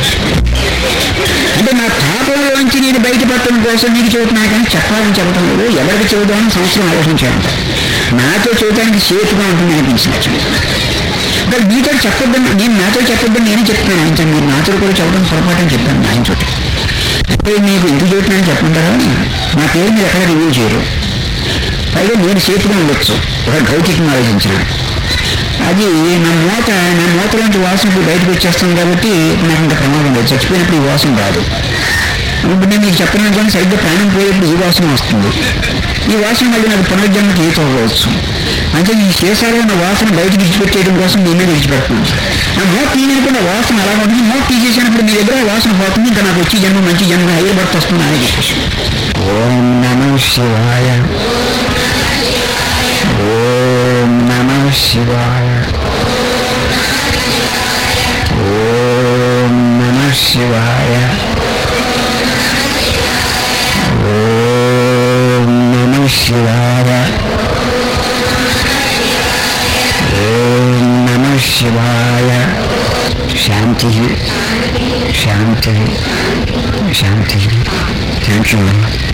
అంటే నా తాపంలోంచి నేను బయటపడటం కోసం నీకు చెబుతున్నా కానీ చెప్పాలని చెప్పడం లేదు ఎవరికి చెబుదామని సంవత్సరం ఆలోచించాను నాతో చూడటానికి సేఫ్గా ఉంటుంది అనిపించింది ఒకవేళ మీతో చెప్పొద్దని నేను నాతో చెప్పొద్దని నేనే చెప్తున్నాను ఆయన మీరు నాతో కూడా చెప్పడం పొరపాటు అని చెప్పాను ఆయన చోట అంటే మీకు ఎందుకు చెబుతున్నాను చెప్పంటారా నా పేరు మీరు ఎక్కడ రివ్యూ చేయరు పైగా నేను సేఫ్గా ఉండొచ్చు ఒక భౌతికంగా ఆలోచించిన అది నా మూత నా మూతలోంచి వాసన ఇప్పుడు బయటకు వచ్చేస్తుంది కాబట్టి నాకు ఇంత ప్రమాదం లేదు చచ్చిపోయినప్పుడు ఈ వాసన రాదు ఇప్పుడు నేను మీకు చెప్పిన కానీ సరిగ్గా ప్రాణం పోయేప్పుడు ఈ వాసన వస్తుంది ఈ వాసన మళ్ళీ నాకు పునర్జన్మకి ఈత అవ్వచ్చు అంటే ఈ శేషాలు ఉన్న వాసన బయటకు విడిచిపెట్టేయడం కోసం నేనే విడిచిపెడుతున్నాను ఆ మోత తీయనుకున్న వాసన అలా ఉంటుంది మోత తీసేసినప్పుడు మీ దగ్గర వాసన పోతుంది ఇంకా నాకు వచ్చి జన్మ మంచి జన్మ అయ్యే భర్త వస్తుంది అని చెప్పేసి ఓం నమ శివాయ శివాయ ఓం నమ శివాయ ఓం నమ శివాయ ఓం నమ శివాయ శాంతి శాంతి శాంతి థ్యాంక్ యూ